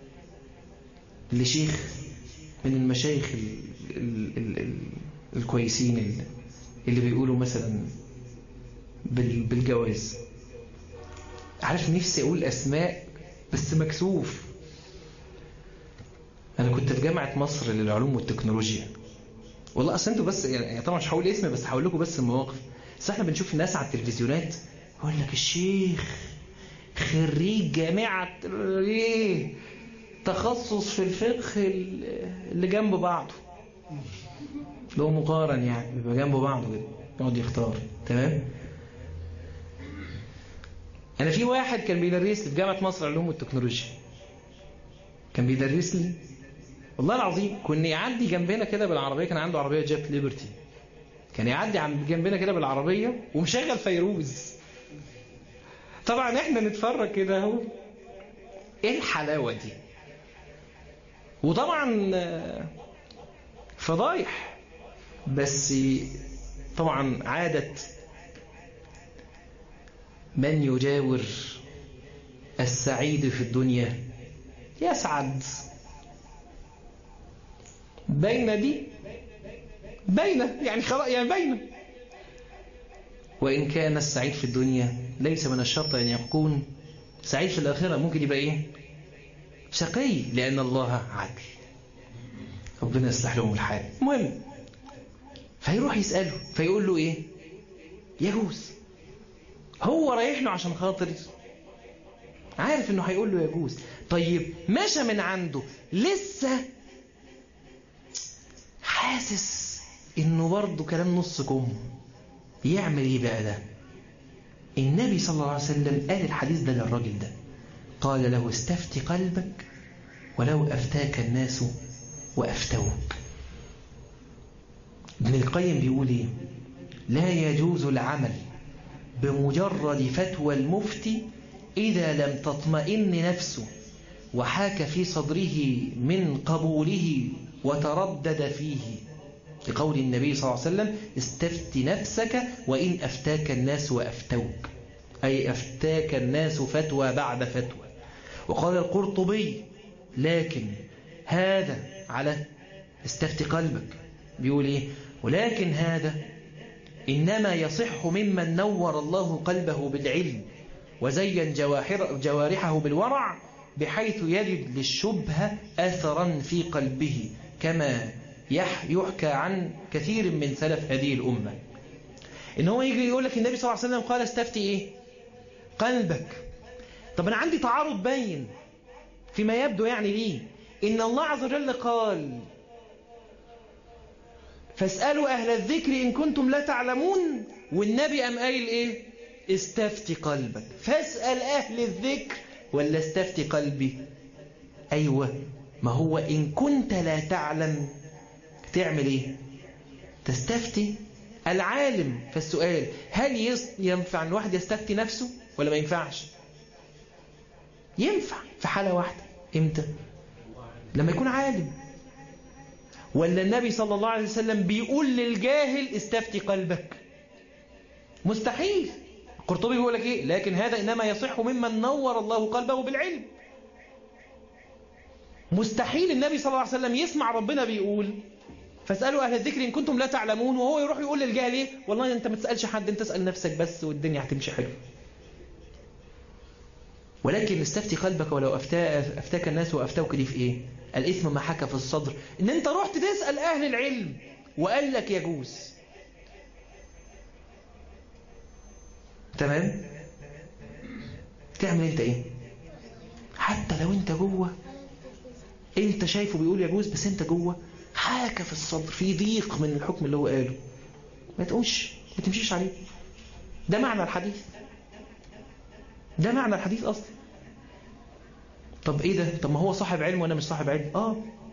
S1: لشيخ من المشايخ ال ال ال ال الكويسين اللي بيقولوا مثلا بالجواز عارف نفسي أقول أسماء بس مكسوف أنا كنت في جامعة مصر للعلوم والتكنولوجيا والله أصل أنتوا بس يعني طبعا مش هقول اسمي بس هقول لكم بس المواقف بس احنا بنشوف الناس على التلفزيونات يقول لك الشيخ خريج جامعة ايه تخصص في الفقه اللي جنب بعضه اللي هو مقارن يعني بيبقى جنب بعضه كده يقعد يختار تمام انا في واحد كان بيدرس لي في جامعه مصر العلوم والتكنولوجيا كان بيدرس لي والله العظيم كنا يعدي جنبنا كده بالعربيه كان عنده عربيه جيت ليبرتي كان يعدي عن جنبنا كده بالعربيه ومشغل فيروز طبعا احنا نتفرج كده اهو ايه الحلاوه دي وطبعا فضايح بس طبعا عادة من يجاور السعيد في الدنيا يسعد بين دي بين يعني خلاص يعني بين وإن كان السعيد في الدنيا ليس من الشرط أن يكون سعيد في الآخرة ممكن يبقى إيه شقي لأن الله عدل ربنا يصلح لهم الحال المهم فيروح يسأله فيقول له إيه يجوز هو رايح له عشان خاطر عارف انه هيقول له يجوز طيب مشى من عنده لسه حاسس انه برضه كلام نص كم يعمل ايه بقى ده النبي صلى الله عليه وسلم قال الحديث ده للراجل ده قال له استفتي قلبك ولو أفتاك الناس وأفتوك ابن القيم بيقول ايه لا يجوز العمل بمجرد فتوى المفتي إذا لم تطمئن نفسه وحاك في صدره من قبوله وتردد فيه لقول النبي صلى الله عليه وسلم استفت نفسك وإن أفتاك الناس وأفتوك أي أفتاك الناس فتوى بعد فتوى وقال القرطبي لكن هذا على استفت قلبك بيقول إيه ولكن هذا إنما يصح ممن نور الله قلبه بالعلم وزين جوارحه بالورع بحيث يجد للشبهة أثرا في قلبه كما يحكى عن كثير من سلف هذه الأمة إن هو يجي يقول لك النبي صلى الله عليه وسلم قال استفتي إيه قلبك طب أنا عندي تعارض بين فيما يبدو يعني ليه إن الله عز وجل قال فاسألوا أهل الذكر إن كنتم لا تعلمون والنبي أم قايل إيه استفتي قلبك فاسأل أهل الذكر ولا استفتي قلبي أيوة ما هو إن كنت لا تعلم تعمل إيه تستفتي العالم فالسؤال هل ينفع ان الواحد يستفتي نفسه ولا ما ينفعش ينفع في حالة واحدة امتى لما يكون عالم ولا النبي صلى الله عليه وسلم بيقول للجاهل استفتي قلبك مستحيل القرطبي بيقول لك ايه لكن هذا انما يصح ممن نور الله قلبه بالعلم مستحيل النبي صلى الله عليه وسلم يسمع ربنا بيقول فاسألوا أهل الذكر إن كنتم لا تعلمون وهو يروح يقول للجاهل إيه والله أنت ما تسألش حد أنت اسأل نفسك بس والدنيا هتمشي حلو ولكن استفتي قلبك ولو أفتاك, أفتاك الناس وأفتوك دي في إيه الإثم ما حكى في الصدر إن أنت رحت تسأل أهل العلم وقال لك يجوز تمام تعمل أنت إيه حتى لو أنت جوه أنت شايفه بيقول يجوز بس أنت جوه حاكة في الصدر في ضيق من الحكم اللي هو قاله ما تقومش ما تمشيش عليه ده معنى الحديث ده معنى الحديث أصلا طب إيه ده طب ما هو صاحب علم وأنا مش صاحب علم آه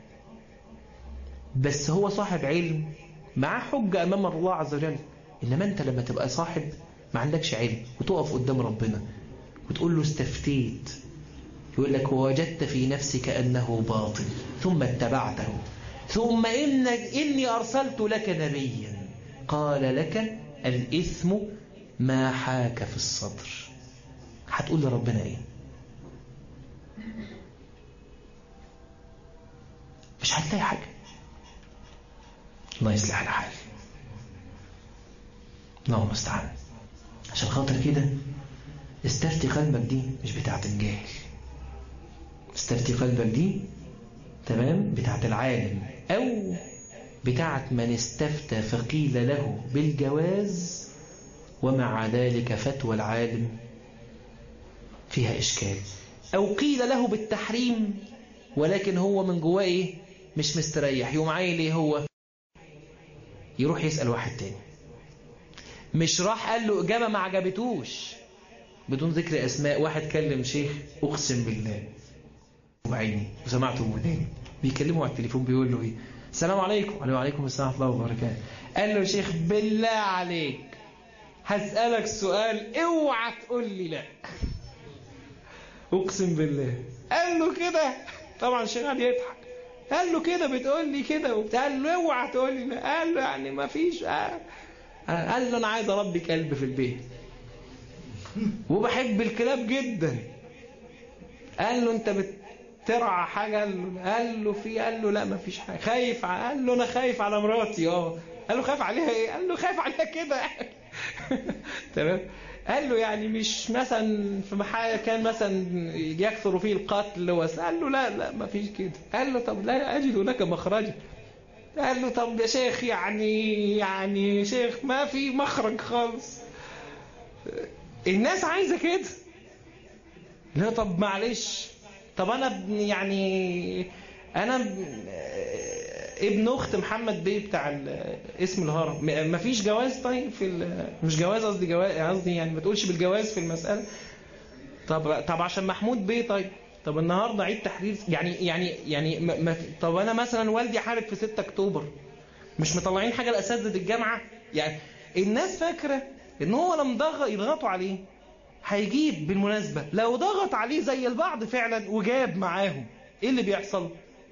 S1: بس هو صاحب علم مع حجة أمام الله عز وجل إنما أنت لما تبقى صاحب ما عندكش علم وتقف قدام ربنا وتقول له استفتيت يقول لك ووجدت في نفسك أنه باطل ثم اتبعته ثم إنك إني أرسلت لك نبيا قال لك الإثم ما حاك في الصدر هتقول لربنا إيه مش هتلاقي حاجة الله يصلح الحال الله المستعان عشان خاطر كده استفتي قلبك دي مش بتاعت الجاهل استفتي قلبك دي تمام بتاعت العالم أو بتاعت من استفتى فقيل له بالجواز ومع ذلك فتوى العالم فيها إشكال أو قيل له بالتحريم ولكن هو من جواه إيه مش مستريح يوم عايل إيه هو يروح يسأل واحد تاني مش راح قال له إجابة ما عجبتوش بدون ذكر أسماء واحد كلم شيخ أقسم بالله بعيني وسمعته بوداني بيكلمه على التليفون بيقول له ايه السلام عليكم وعليكم السلام ورحمه الله وبركاته قال له يا شيخ بالله عليك هسألك سؤال اوعى تقول لي لا اقسم بالله قال له كده طبعا الشيخ قاعد يضحك قال له كده بتقول لي كده وبتاع قال له اوعى تقول لي لا قال له يعني ما فيش قال له انا عايز اربي كلب في البيت وبحب الكلاب جدا قال له انت بت ترعى حاجة قال له, قال له في قال له لا ما فيش حاجة خايف قال له أنا خايف على مراتي اه قال له خايف عليها ايه قال له خايف عليها كده تمام قال له يعني مش مثلا في محل كان مثلا يكثر فيه القتل قال له لا لا ما فيش كده قال له طب لا أجد لك مخرجا قال له طب يا شيخ يعني يعني شيخ ما في مخرج خالص الناس عايزة كده لا طب معلش طب انا يعني انا ابن اخت محمد بيه بتاع اسم الهرم ما فيش جواز طيب في مش جواز قصدي جواز قصدي يعني ما تقولش بالجواز في المساله طب طب عشان محمود بيه طيب طب النهارده عيد تحرير يعني يعني يعني ما طب انا مثلا والدي حارب في 6 اكتوبر مش مطلعين حاجه لاساتذه الجامعه يعني الناس فاكره ان هو لما يضغطوا عليه هيجيب بالمناسبة لو ضغط عليه زي البعض فعلا وجاب معاهم ايه اللي بيحصل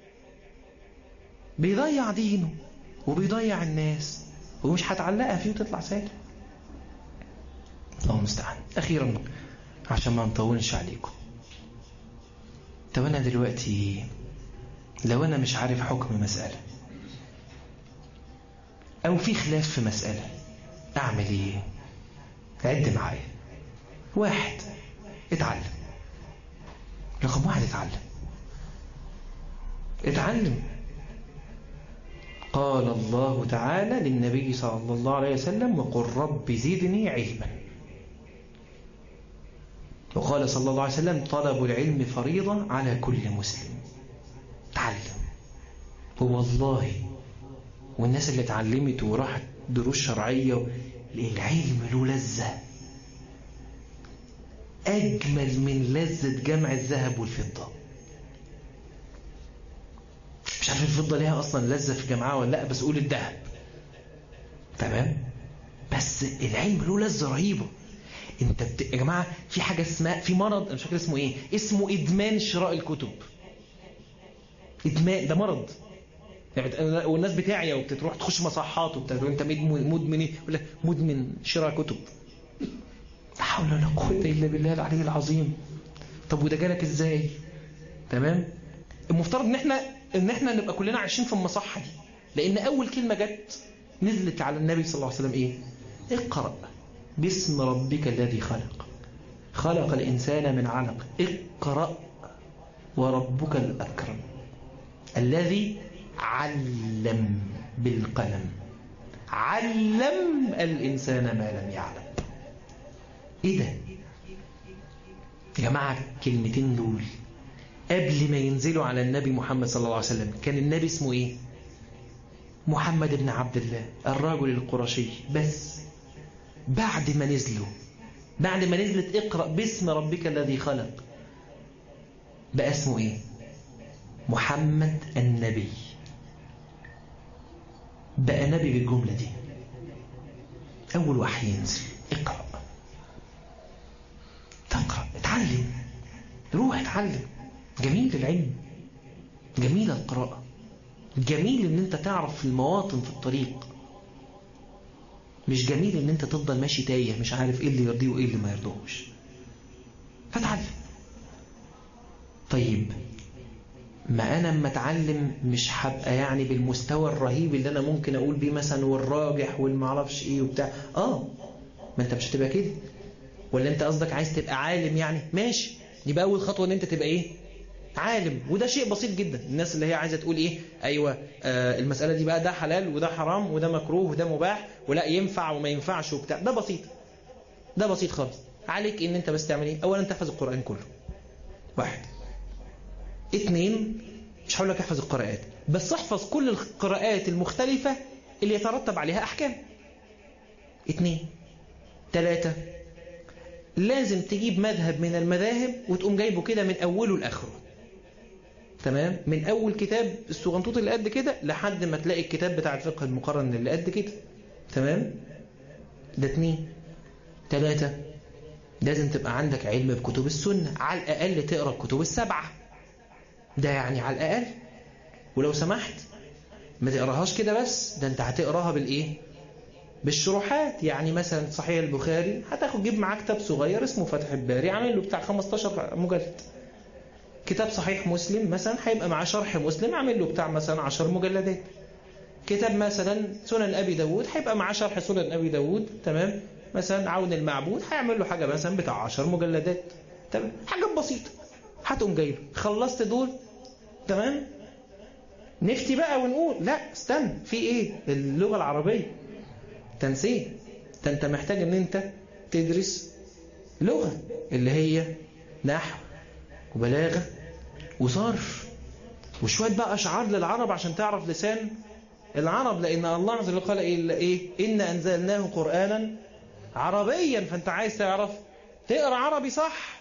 S1: بيضيع دينه وبيضيع الناس ومش هتعلقها فيه وتطلع سالم الله المستعان اخيرا عشان ما نطولش عليكم طب انا دلوقتي لو انا مش عارف حكم مسألة او في خلاف في مسألة اعمل ايه عد معايا واحد اتعلم رقم واحد اتعلم اتعلم قال الله تعالى للنبي صلى الله عليه وسلم وقل رب زدني علما وقال صلى الله عليه وسلم طلب العلم فريضة على كل مسلم تعلم والله والناس اللي اتعلمت وراحت دروس شرعية العلم له لذة أجمل من لذة جمع الذهب والفضة مش عارف الفضة ليها أصلا لذة في جمعها ولا لا بس قول الذهب تمام بس العلم له لذة رهيبة انت بت... يا جماعة في حاجة اسمها في مرض انا مش فاكر اسمه ايه اسمه ادمان شراء الكتب ادمان ده مرض يعني بت... والناس بتعيا وبتروح تخش مصحات وبتاع انت مدمن ايه ولا مدمن شراء كتب لا حول ولا قوة الا بالله العلي العظيم طب وده جالك ازاي تمام المفترض ان احنا ان احنا نبقى كلنا عايشين في المصحة دي لان اول كلمة جت نزلت على النبي صلى الله عليه وسلم ايه اقرأ باسم ربك الذي خلق خلق الإنسان من علق اقرأ وربك الأكرم الذي علم بالقلم علم الإنسان ما لم يعلم إيه ده يا جماعة الكلمتين دول قبل ما ينزلوا على النبي محمد صلى الله عليه وسلم كان النبي اسمه إيه محمد بن عبد الله الرجل القرشي بس بعد ما نزلوا بعد ما نزلت اقرأ باسم ربك الذي خلق بقى اسمه ايه محمد النبي بقى نبي بالجملة دي أول وحي ينزل اقرأ تقرأ اتعلم روح اتعلم جميل العلم جميل القراءة جميل ان انت تعرف المواطن في الطريق مش جميل ان انت تفضل ماشي تايه مش عارف ايه اللي يرضيه وايه اللي ما يرضوش فتعلم طيب ما انا اما اتعلم مش هبقى يعني بالمستوى الرهيب اللي انا ممكن اقول بيه مثلا والراجح والمعرفش ايه وبتاع اه ما انت مش هتبقى كده ولا انت قصدك عايز تبقى عالم يعني ماشي يبقى اول خطوه ان انت تبقى ايه عالم وده شيء بسيط جدا الناس اللي هي عايزه تقول ايه ايوه آه المساله دي بقى ده حلال وده حرام وده مكروه وده مباح ولا ينفع وما ينفعش وبتاع ده بسيط ده بسيط خالص عليك ان انت بس تعمل ايه اولا تحفظ القران كله واحد اتنين مش هقول لك احفظ القراءات بس احفظ كل القراءات المختلفه اللي يترتب عليها احكام اتنين تلاتة لازم تجيب مذهب من المذاهب وتقوم جايبه كده من اوله لاخره تمام من اول كتاب الصغنطوط اللي قد كده لحد ما تلاقي الكتاب بتاع الفقه المقارن اللي قد كده تمام ده اتنين تلاتة لازم تبقى عندك علم بكتب السنة على الأقل تقرأ الكتب السبعة ده يعني على الأقل ولو سمحت ما تقراهاش كده بس ده انت هتقراها بالايه بالشروحات يعني مثلا صحيح البخاري هتاخد جيب معاه كتاب صغير اسمه فتح الباري عامل له بتاع 15 مجلد كتاب صحيح مسلم مثلا هيبقى معاه شرح مسلم عامل له بتاع مثلا 10 مجلدات كتاب مثلا سنن ابي داود هيبقى معاه شرح سنن ابي داود تمام مثلا عون المعبود هيعمل له حاجه مثلا بتاع 10 مجلدات تمام حاجه بسيطه هتقوم جايبه خلصت دول تمام نفتي بقى ونقول لا استنى في ايه اللغه العربيه تنسيه ده انت محتاج ان انت تدرس لغه اللي هي نحو وبلاغه وصرف وشويه بقى اشعار للعرب عشان تعرف لسان العرب لان الله عز وجل قال ايه ان انزلناه قرانا عربيا فانت عايز تعرف تقرا عربي صح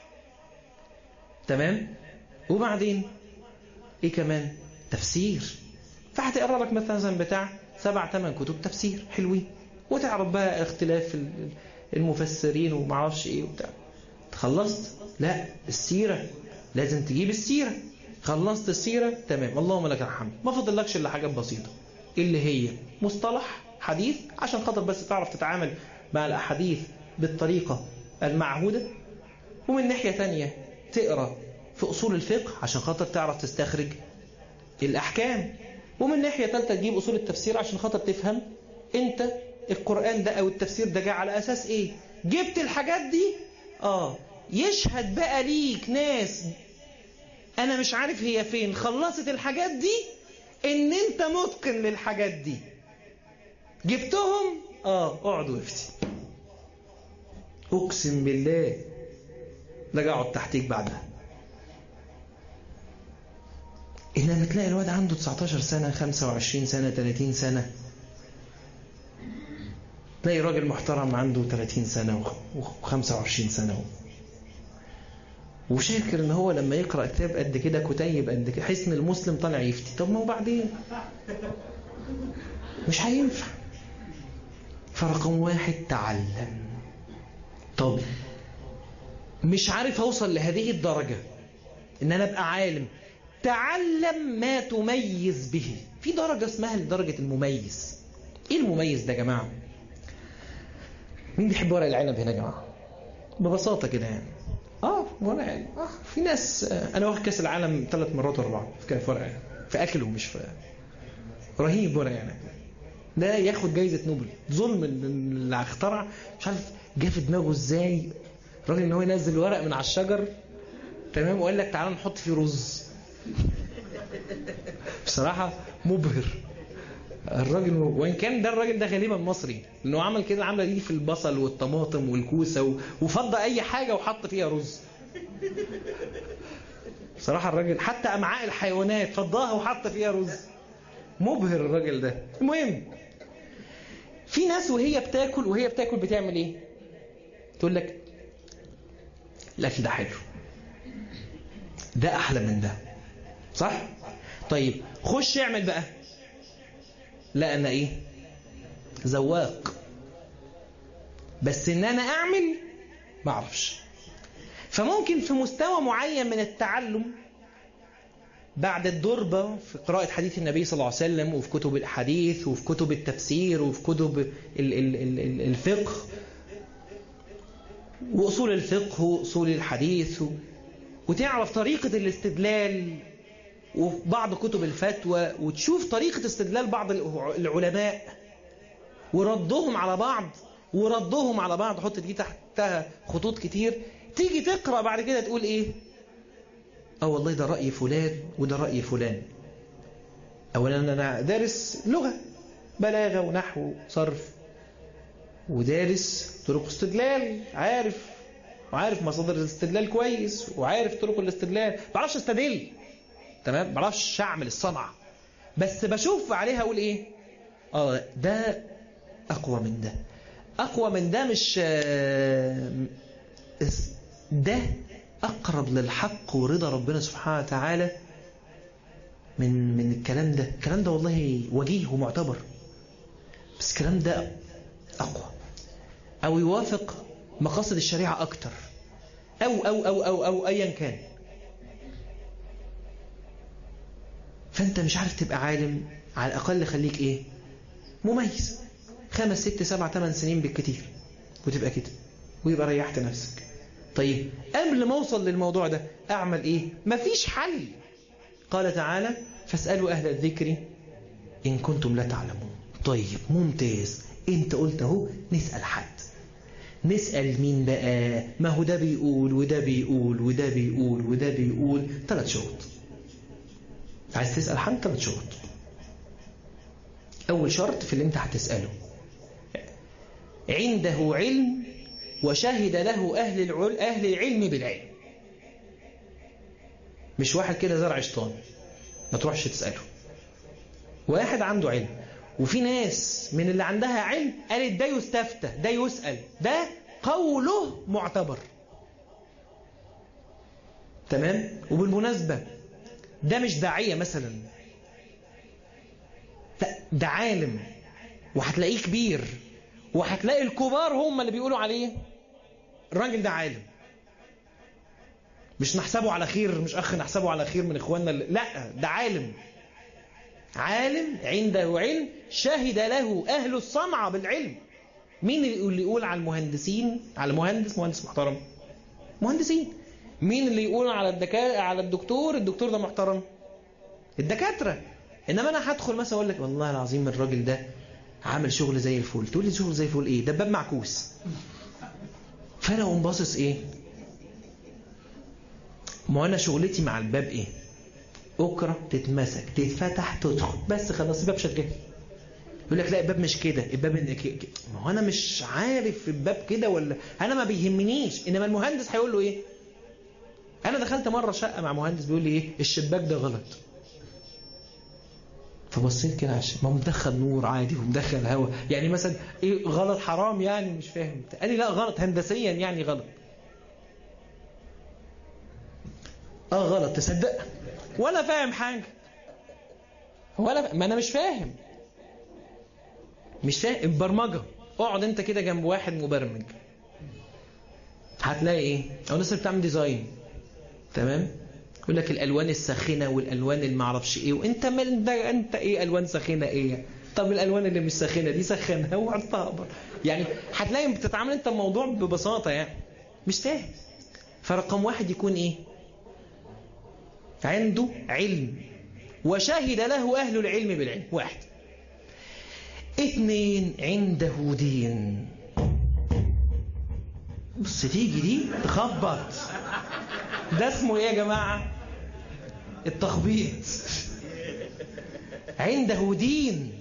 S1: تمام وبعدين ايه كمان تفسير فهتقرا لك مثلا بتاع سبع ثمان كتب تفسير حلوين وتعرف بقى اختلاف المفسرين وما اعرفش ايه وبتاع خلصت لا السيره لازم تجيب السيره خلصت السيره تمام اللهم لك الحمد ما فضلكش الا حاجات بسيطه اللي هي مصطلح حديث عشان خاطر بس تعرف تتعامل مع الاحاديث بالطريقه المعهوده ومن ناحيه ثانيه تقرا في اصول الفقه عشان خاطر تعرف تستخرج الاحكام ومن ناحيه ثالثه تجيب اصول التفسير عشان خاطر تفهم انت القران ده او التفسير ده جاء على اساس ايه جبت الحاجات دي اه يشهد بقى ليك ناس انا مش عارف هي فين خلصت الحاجات دي ان انت متقن للحاجات دي جبتهم اه اقعد وافتي اقسم بالله لا اقعد تحتيك بعدها انما تلاقي الواد عنده 19 سنه 25 سنه 30 سنه تلاقي راجل محترم عنده 30 سنه و25 سنه وشاكر ان هو لما يقرا كتاب قد كده كتيب قد كده حسن المسلم طالع يفتي طب ما وبعدين مش هينفع فرقم واحد تعلم طب مش عارف اوصل لهذه الدرجة ان انا ابقى عالم تعلم ما تميز به في درجة اسمها درجة المميز ايه المميز ده يا جماعة مين بيحب ورق العنب هنا يا جماعة ببساطة كده يعني اه ورق عنب اه في ناس آه انا واخد كاس العالم ثلاث مرات ورا بعض في ورق عنب في اكله مش في رهيب ورق عنب ده ياخد جايزة نوبل ظلم اللي اخترع مش عارف جه في دماغه ازاي الراجل ان هو ينزل ورق من على الشجر تمام وقال لك تعالى نحط فيه رز بصراحة مبهر الراجل وان كان ده الراجل ده غالبا مصري لانه عمل كده العمله دي في البصل والطماطم والكوسه و... وفضى اي حاجه وحط فيها رز بصراحه الراجل حتى امعاء الحيوانات فضاها وحط فيها رز مبهر الراجل ده المهم في ناس وهي بتاكل وهي بتاكل بتعمل ايه تقول لك الاكل ده حلو ده احلى من ده صح طيب خش اعمل بقى لا انا ايه زواق بس ان انا اعمل ما اعرفش فممكن في مستوى معين من التعلم بعد الدربة في قراءة حديث النبي صلى الله عليه وسلم وفي كتب الحديث وفي كتب التفسير وفي كتب الفقه وأصول الفقه وأصول الحديث وتعرف طريقة الاستدلال وبعض كتب الفتوى وتشوف طريقة استدلال بعض العلماء وردهم على بعض وردهم على بعض حط دي تحتها خطوط كتير تيجي تقرأ بعد كده تقول ايه اه والله ده رأي فلان وده رأي فلان اولا انا دارس لغة بلاغة ونحو صرف ودارس طرق استدلال عارف وعارف مصادر الاستدلال كويس وعارف طرق الاستدلال ما بعرفش استدل تمام ما بعرفش اعمل الصنعة بس بشوف عليها اقول ايه اه ده اقوى من ده اقوى من ده مش ده اقرب للحق ورضا ربنا سبحانه وتعالى من من الكلام ده الكلام ده والله وجيه ومعتبر بس الكلام ده اقوى او يوافق مقاصد الشريعة اكتر او او او او او ايا كان فانت مش عارف تبقى عالم على الاقل خليك ايه مميز خمس ست سبع ثمان سنين بالكتير وتبقى كده ويبقى ريحت نفسك طيب قبل ما اوصل للموضوع ده اعمل ايه مفيش حل قال تعالى فاسالوا اهل الذكر ان كنتم لا تعلمون طيب ممتاز انت قلت اهو نسال حد نسال مين بقى ما هو ده بيقول وده بيقول وده بيقول وده بيقول ثلاث شروط عايز تسال حد ثلاث شروط اول شرط في اللي انت هتساله عنده علم وشهد له أهل العلم أهل العلم بالعلم مش واحد كده زرع شيطان ما تروحش تسأله واحد عنده علم وفي ناس من اللي عندها علم قالت ده يستفتى ده يسأل ده قوله معتبر تمام وبالمناسبة ده مش داعية مثلا لا ده عالم وهتلاقيه كبير وهتلاقي الكبار هم اللي بيقولوا عليه الراجل ده عالم مش نحسبه على خير مش أخ نحسبه على خير من إخواننا اللي... لا ده عالم عالم عنده علم شهد له أهل الصنعة بالعلم مين اللي يقول على المهندسين على مهندس مهندس محترم مهندسين مين اللي يقول على الدكا... على الدكتور الدكتور ده محترم الدكاترة إنما أنا هدخل مثلا أقول لك والله العظيم الراجل ده عامل شغل زي الفل تقول لي شغل زي الفل ايه دباب معكوس فانا اقوم باصص ايه ما انا شغلتي مع الباب ايه اكره تتمسك تتفتح تدخل بس خلاص الباب شغال يقول لك لا الباب مش كده الباب ما هو انا مش عارف الباب كده ولا انا ما بيهمنيش انما المهندس هيقول له ايه انا دخلت مره شقه مع مهندس بيقول لي ايه الشباك ده غلط فبصيت كده عشان ما مدخل نور عادي ومدخل هواء يعني مثلا ايه غلط حرام يعني مش فاهم قال لي لا غلط هندسيا يعني غلط اه غلط تصدق ولا فاهم حاجه ولا ف... ما انا مش فاهم مش فاهم البرمجه اقعد انت كده جنب واحد مبرمج هتلاقي ايه او الناس اللي بتعمل ديزاين تمام يقول لك الالوان الساخنه والالوان اللي معرفش ايه وانت مال ده انت ايه الوان ساخنه ايه طب الالوان اللي مش ساخنه دي سخنها وهتستقبل يعني هتلاقي بتتعامل انت الموضوع ببساطه يعني مش سهل فرقم واحد يكون ايه عنده علم وشهد له اهل العلم بالعلم واحد اثنين عنده دين بص تيجي دي تخبط ده اسمه ايه يا جماعه التخبيط عنده دين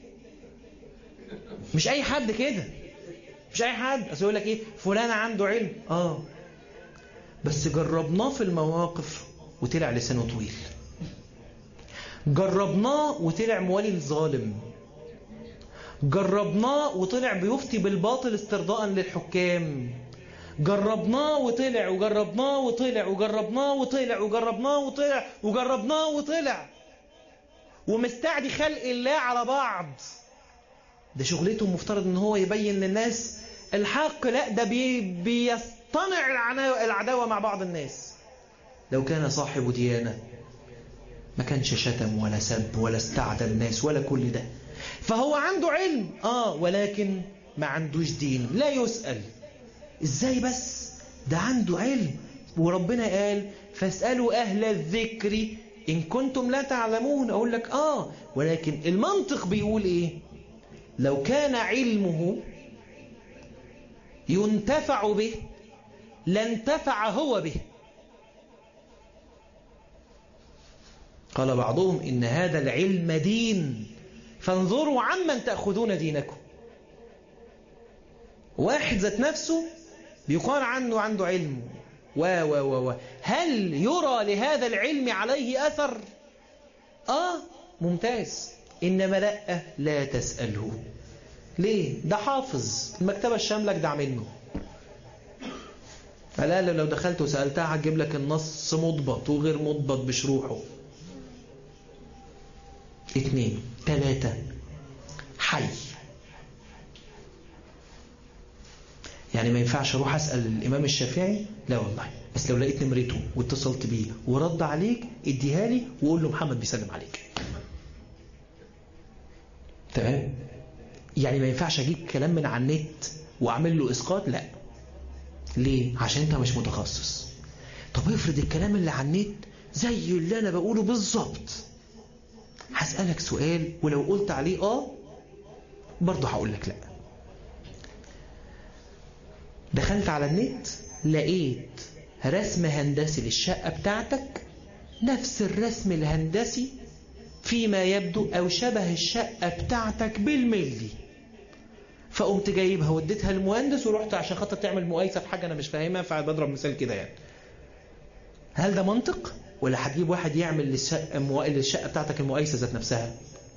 S1: مش اي حد كده مش اي حد اصل يقول لك ايه فلان عنده علم اه بس جربناه في المواقف وطلع لسانه طويل جربناه وطلع موالي الظالم جربناه وطلع بيفتي بالباطل استرضاء للحكام جربناه وطلع وجربناه وطلع وجربناه وطلع وجربناه وطلع وجربناه وطلع ومستعدي خلق الله على بعض ده شغلته المفترض ان هو يبين للناس الحق لا ده بي بيصطنع العداوة مع بعض الناس لو كان صاحب ديانة ما كانش شتم ولا سب ولا استعدى الناس ولا كل ده فهو عنده علم آه ولكن ما عندوش دين لا يسأل إزاي بس ده عنده علم وربنا قال فاسألوا أهل الذكر إن كنتم لا تعلمون أقول لك آه ولكن المنطق بيقول إيه لو كان علمه ينتفع به لانتفع هو به قال بعضهم إن هذا العلم دين فانظروا عمن تأخذون دينكم واحد ذات نفسه بيقال عنه عنده علم و و و و هل يرى لهذا العلم عليه أثر آه ممتاز إنما لا لا تسأله ليه ده حافظ المكتبة الشاملة اجدع منه فلا لو دخلت وسألتها هتجيب لك النص مضبط وغير مضبط بشروحه اثنين ثلاثة حي يعني ما ينفعش اروح اسال الامام الشافعي لا والله بس لو لقيت نمرته واتصلت بيه ورد عليك اديها لي وقول له محمد بيسلم عليك تمام يعني ما ينفعش اجيب كلام من على النت واعمل له اسقاط لا ليه عشان انت مش متخصص طب افرض الكلام اللي على النت زي اللي انا بقوله بالظبط هسألك سؤال ولو قلت عليه اه برضه هقول لك لا دخلت على النت لقيت رسم هندسي للشقة بتاعتك نفس الرسم الهندسي فيما يبدو أو شبه الشقة بتاعتك بالملي فقمت جايبها وديتها للمهندس ورحت عشان خاطر تعمل مقايسة في حاجة أنا مش فاهمها فبضرب مثال كده يعني هل ده منطق؟ ولا هتجيب واحد يعمل للشقة, مو... للشقة بتاعتك المقايسة ذات نفسها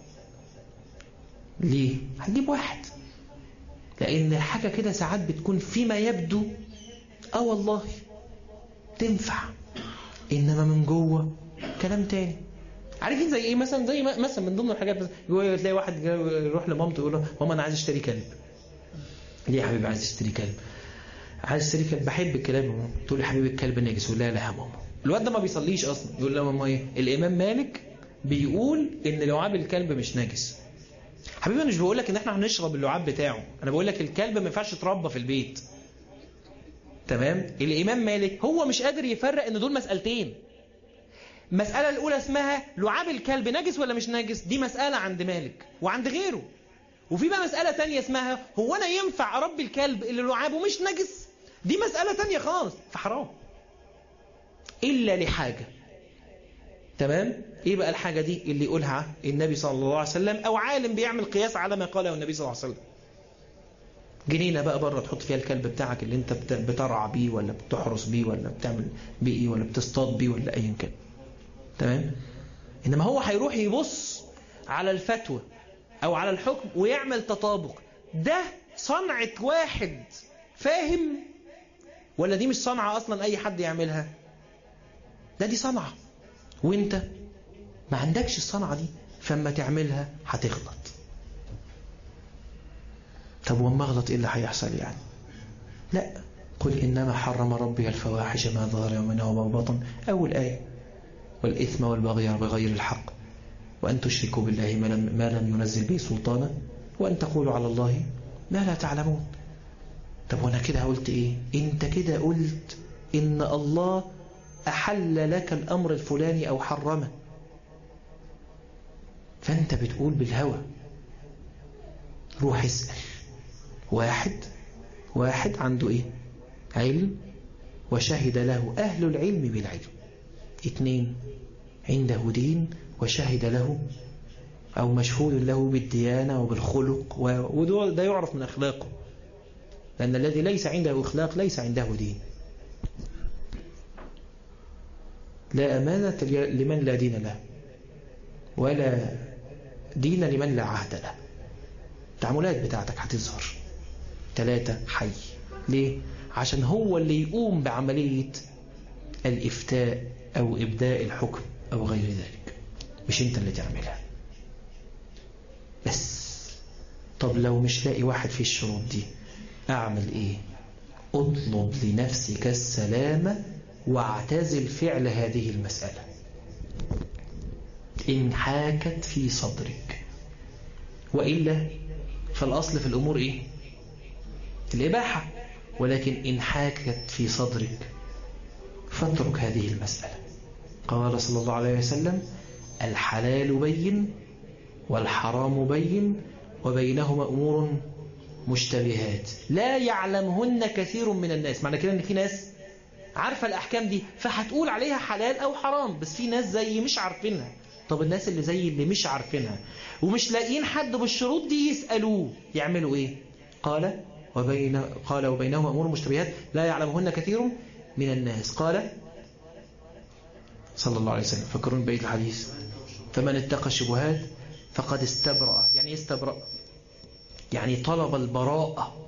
S1: ليه؟ هتجيب واحد لأن الحاجة كده ساعات بتكون فيما يبدو اه والله تنفع إنما من جوه كلام تاني عارفين زي ايه مثلا زي مثلا من ضمن الحاجات تلاقي واحد يروح لمامته يقول له ماما انا عايز اشتري كلب ليه يا حبيبي عايز اشتري كلب عايز اشتري كلب بحب الكلاب يا ماما تقول لي حبيبي الكلب نجس يقول لا لا يا ماما الواد ده ما بيصليش اصلا يقول له ماما ايه الامام مالك بيقول ان لعاب الكلب مش نجس حبيبي انا مش بقول لك ان احنا هنشرب اللعاب بتاعه انا بقول لك الكلب ما ينفعش يتربى في البيت تمام الامام مالك هو مش قادر يفرق ان دول مسالتين المسألة الأولى اسمها لعاب الكلب نجس ولا مش نجس دي مسألة عند مالك وعند غيره وفي بقى مسألة تانية اسمها هو أنا ينفع أربي الكلب اللي لعابه مش نجس دي مسألة تانية خالص فحرام إلا لحاجة تمام إيه بقى الحاجة دي اللي يقولها النبي صلى الله عليه وسلم أو عالم بيعمل قياس على ما قاله النبي صلى الله عليه وسلم جنينة بقى بره تحط فيها الكلب بتاعك اللي انت بترعى بيه ولا بتحرس بيه ولا بتعمل بيه ايه ولا بتصطاد بيه ولا ايا كان تمام انما هو هيروح يبص على الفتوى او على الحكم ويعمل تطابق ده صنعة واحد فاهم ولا دي مش صنعة اصلا اي حد يعملها ده دي صنعة وانت ما عندكش الصنعة دي فما تعملها هتغلط
S3: طب وما اغلط ايه اللي هيحصل يعني لا قل إنما حرم ربي الفواحش ما ظهر منها وما بطن أول آية والإثم والبغي بغير الحق وأن تشركوا بالله ما لم, ما لم ينزل به سلطانا وأن تقولوا على الله ما لا تعلمون طب وانا كده قلت ايه انت كده قلت ان الله احل لك الامر الفلاني او حرمه فانت بتقول بالهوى روح اسأل واحد واحد عنده ايه علم وشهد له اهل العلم بالعلم اتنين عنده دين وشهد له او مشهود له بالديانة وبالخلق وده يعرف من اخلاقه لأن الذي ليس عنده أخلاق ليس عنده دين لا أمانة لمن لا دين له ولا دين لمن لا عهد له التعاملات بتاعتك هتظهر ثلاثة حي ليه؟ عشان هو اللي يقوم بعملية الإفتاء أو إبداء الحكم أو غير ذلك مش أنت اللي تعملها بس طب لو مش لاقي واحد في الشروط دي أعمل إيه اطلب لنفسك السلامة واعتزل فعل هذه المسألة إن حاكت في صدرك وإلا فالأصل في الأمور إيه الإباحة ولكن إن حاكت في صدرك فاترك هذه المسألة قال صلى الله عليه وسلم الحلال بين والحرام بين وبينهما أمور مشتبهات لا يعلمهن كثير من الناس معنى كده ان في ناس عارفة الأحكام دي فهتقول عليها حلال أو حرام بس في ناس زي مش عارفينها طب الناس اللي زي اللي مش عارفينها ومش لاقيين حد بالشروط دي يسألوه يعملوا ايه قال وبين قال وبينهما أمور مشتبهات لا يعلمهن كثير من الناس قال صلى الله عليه وسلم فكرون بيت الحديث فمن اتقى الشبهات فقد استبرأ يعني استبرأ يعني طلب البراءة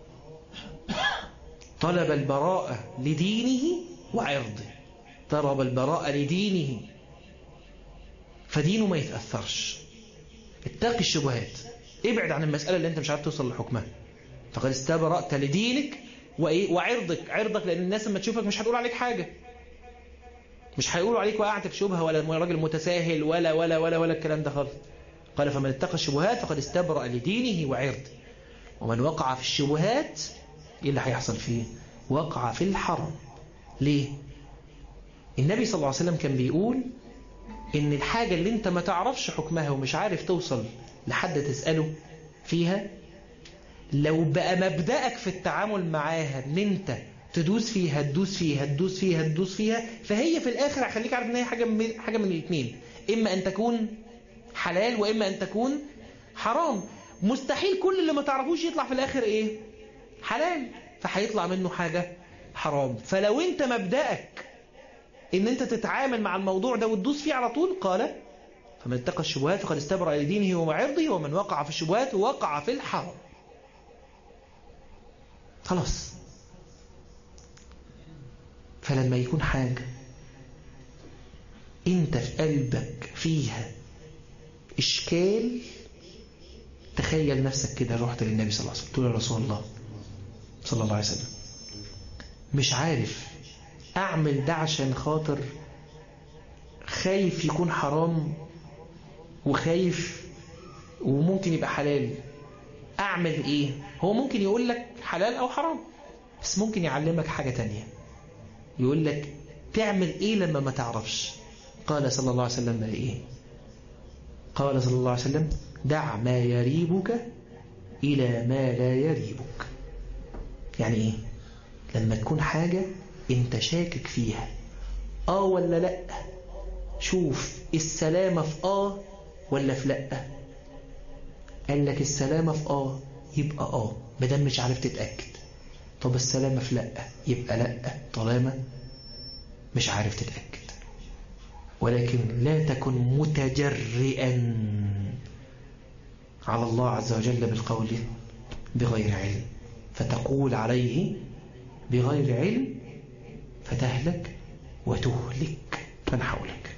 S3: طلب البراءة لدينه وعرضه طلب البراءة لدينه فدينه ما يتأثرش اتقي الشبهات ابعد عن المسألة اللي انت مش عارف توصل لحكمها فقد استبرأت لدينك وعرضك عرضك لأن الناس لما تشوفك مش هتقول عليك حاجة مش هيقولوا عليك وقعت في شبهة ولا راجل متساهل ولا ولا ولا ولا الكلام ده خالص قال فمن اتقى الشبهات فقد استبرأ لدينه وعرضه ومن وقع في الشبهات ايه اللي هيحصل فيه وقع في الحرام ليه النبي صلى الله عليه وسلم كان بيقول ان الحاجة اللي انت ما تعرفش حكمها ومش عارف توصل لحد تسأله فيها لو بقى مبدأك في التعامل معاها ان انت تدوس فيها تدوس فيها تدوس فيها تدوس فيها فهي في الاخر هخليك عارف ان هي حاجة من حاجة من الاثنين اما ان تكون حلال واما ان تكون حرام مستحيل كل اللي ما تعرفوش يطلع في الاخر ايه حلال فهيطلع منه حاجة حرام فلو انت مبدأك ان انت تتعامل مع الموضوع ده وتدوس فيه على طول قال فمن اتقى الشبهات فقد استبرأ لدينه ومعرضه ومن وقع في الشبهات وقع في الحرام خلاص فلما يكون حاجة انت في قلبك فيها اشكال تخيل نفسك كده رحت للنبي صلى الله عليه وسلم تقول يا رسول الله صلى الله عليه وسلم مش عارف اعمل ده عشان خاطر خايف يكون حرام وخايف وممكن يبقى حلال اعمل ايه هو ممكن يقول لك حلال او حرام بس ممكن يعلمك حاجة تانية يقول لك تعمل ايه لما ما تعرفش قال صلى الله عليه وسلم ايه قال صلى الله عليه وسلم دع ما يريبك إلى ما لا يريبك يعني إيه لما تكون حاجة انت شاكك فيها آه ولا لأ شوف السلامة في آه ولا في لأ قال لك السلامة في آه يبقى آه مدام مش عارف تتأكد طب السلامة في لأ يبقى لأ طالما مش عارف تتأكد ولكن لا تكن متجرئا على الله عز وجل بالقول بغير علم فتقول عليه بغير علم فتهلك وتهلك من حولك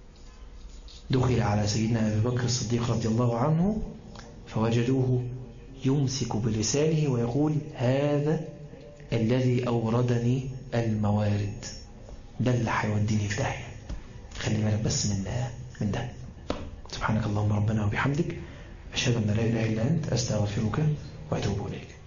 S3: دخل على سيدنا أبي بكر الصديق رضي الله عنه فوجدوه يمسك بلسانه ويقول هذا الذي أوردني الموارد ده اللي هيوديني في داهية خلي بالك بس من من ده سبحانك اللهم ربنا وبحمدك أشهد أن لا إله إلا أنت أستغفرك وأتوب إليك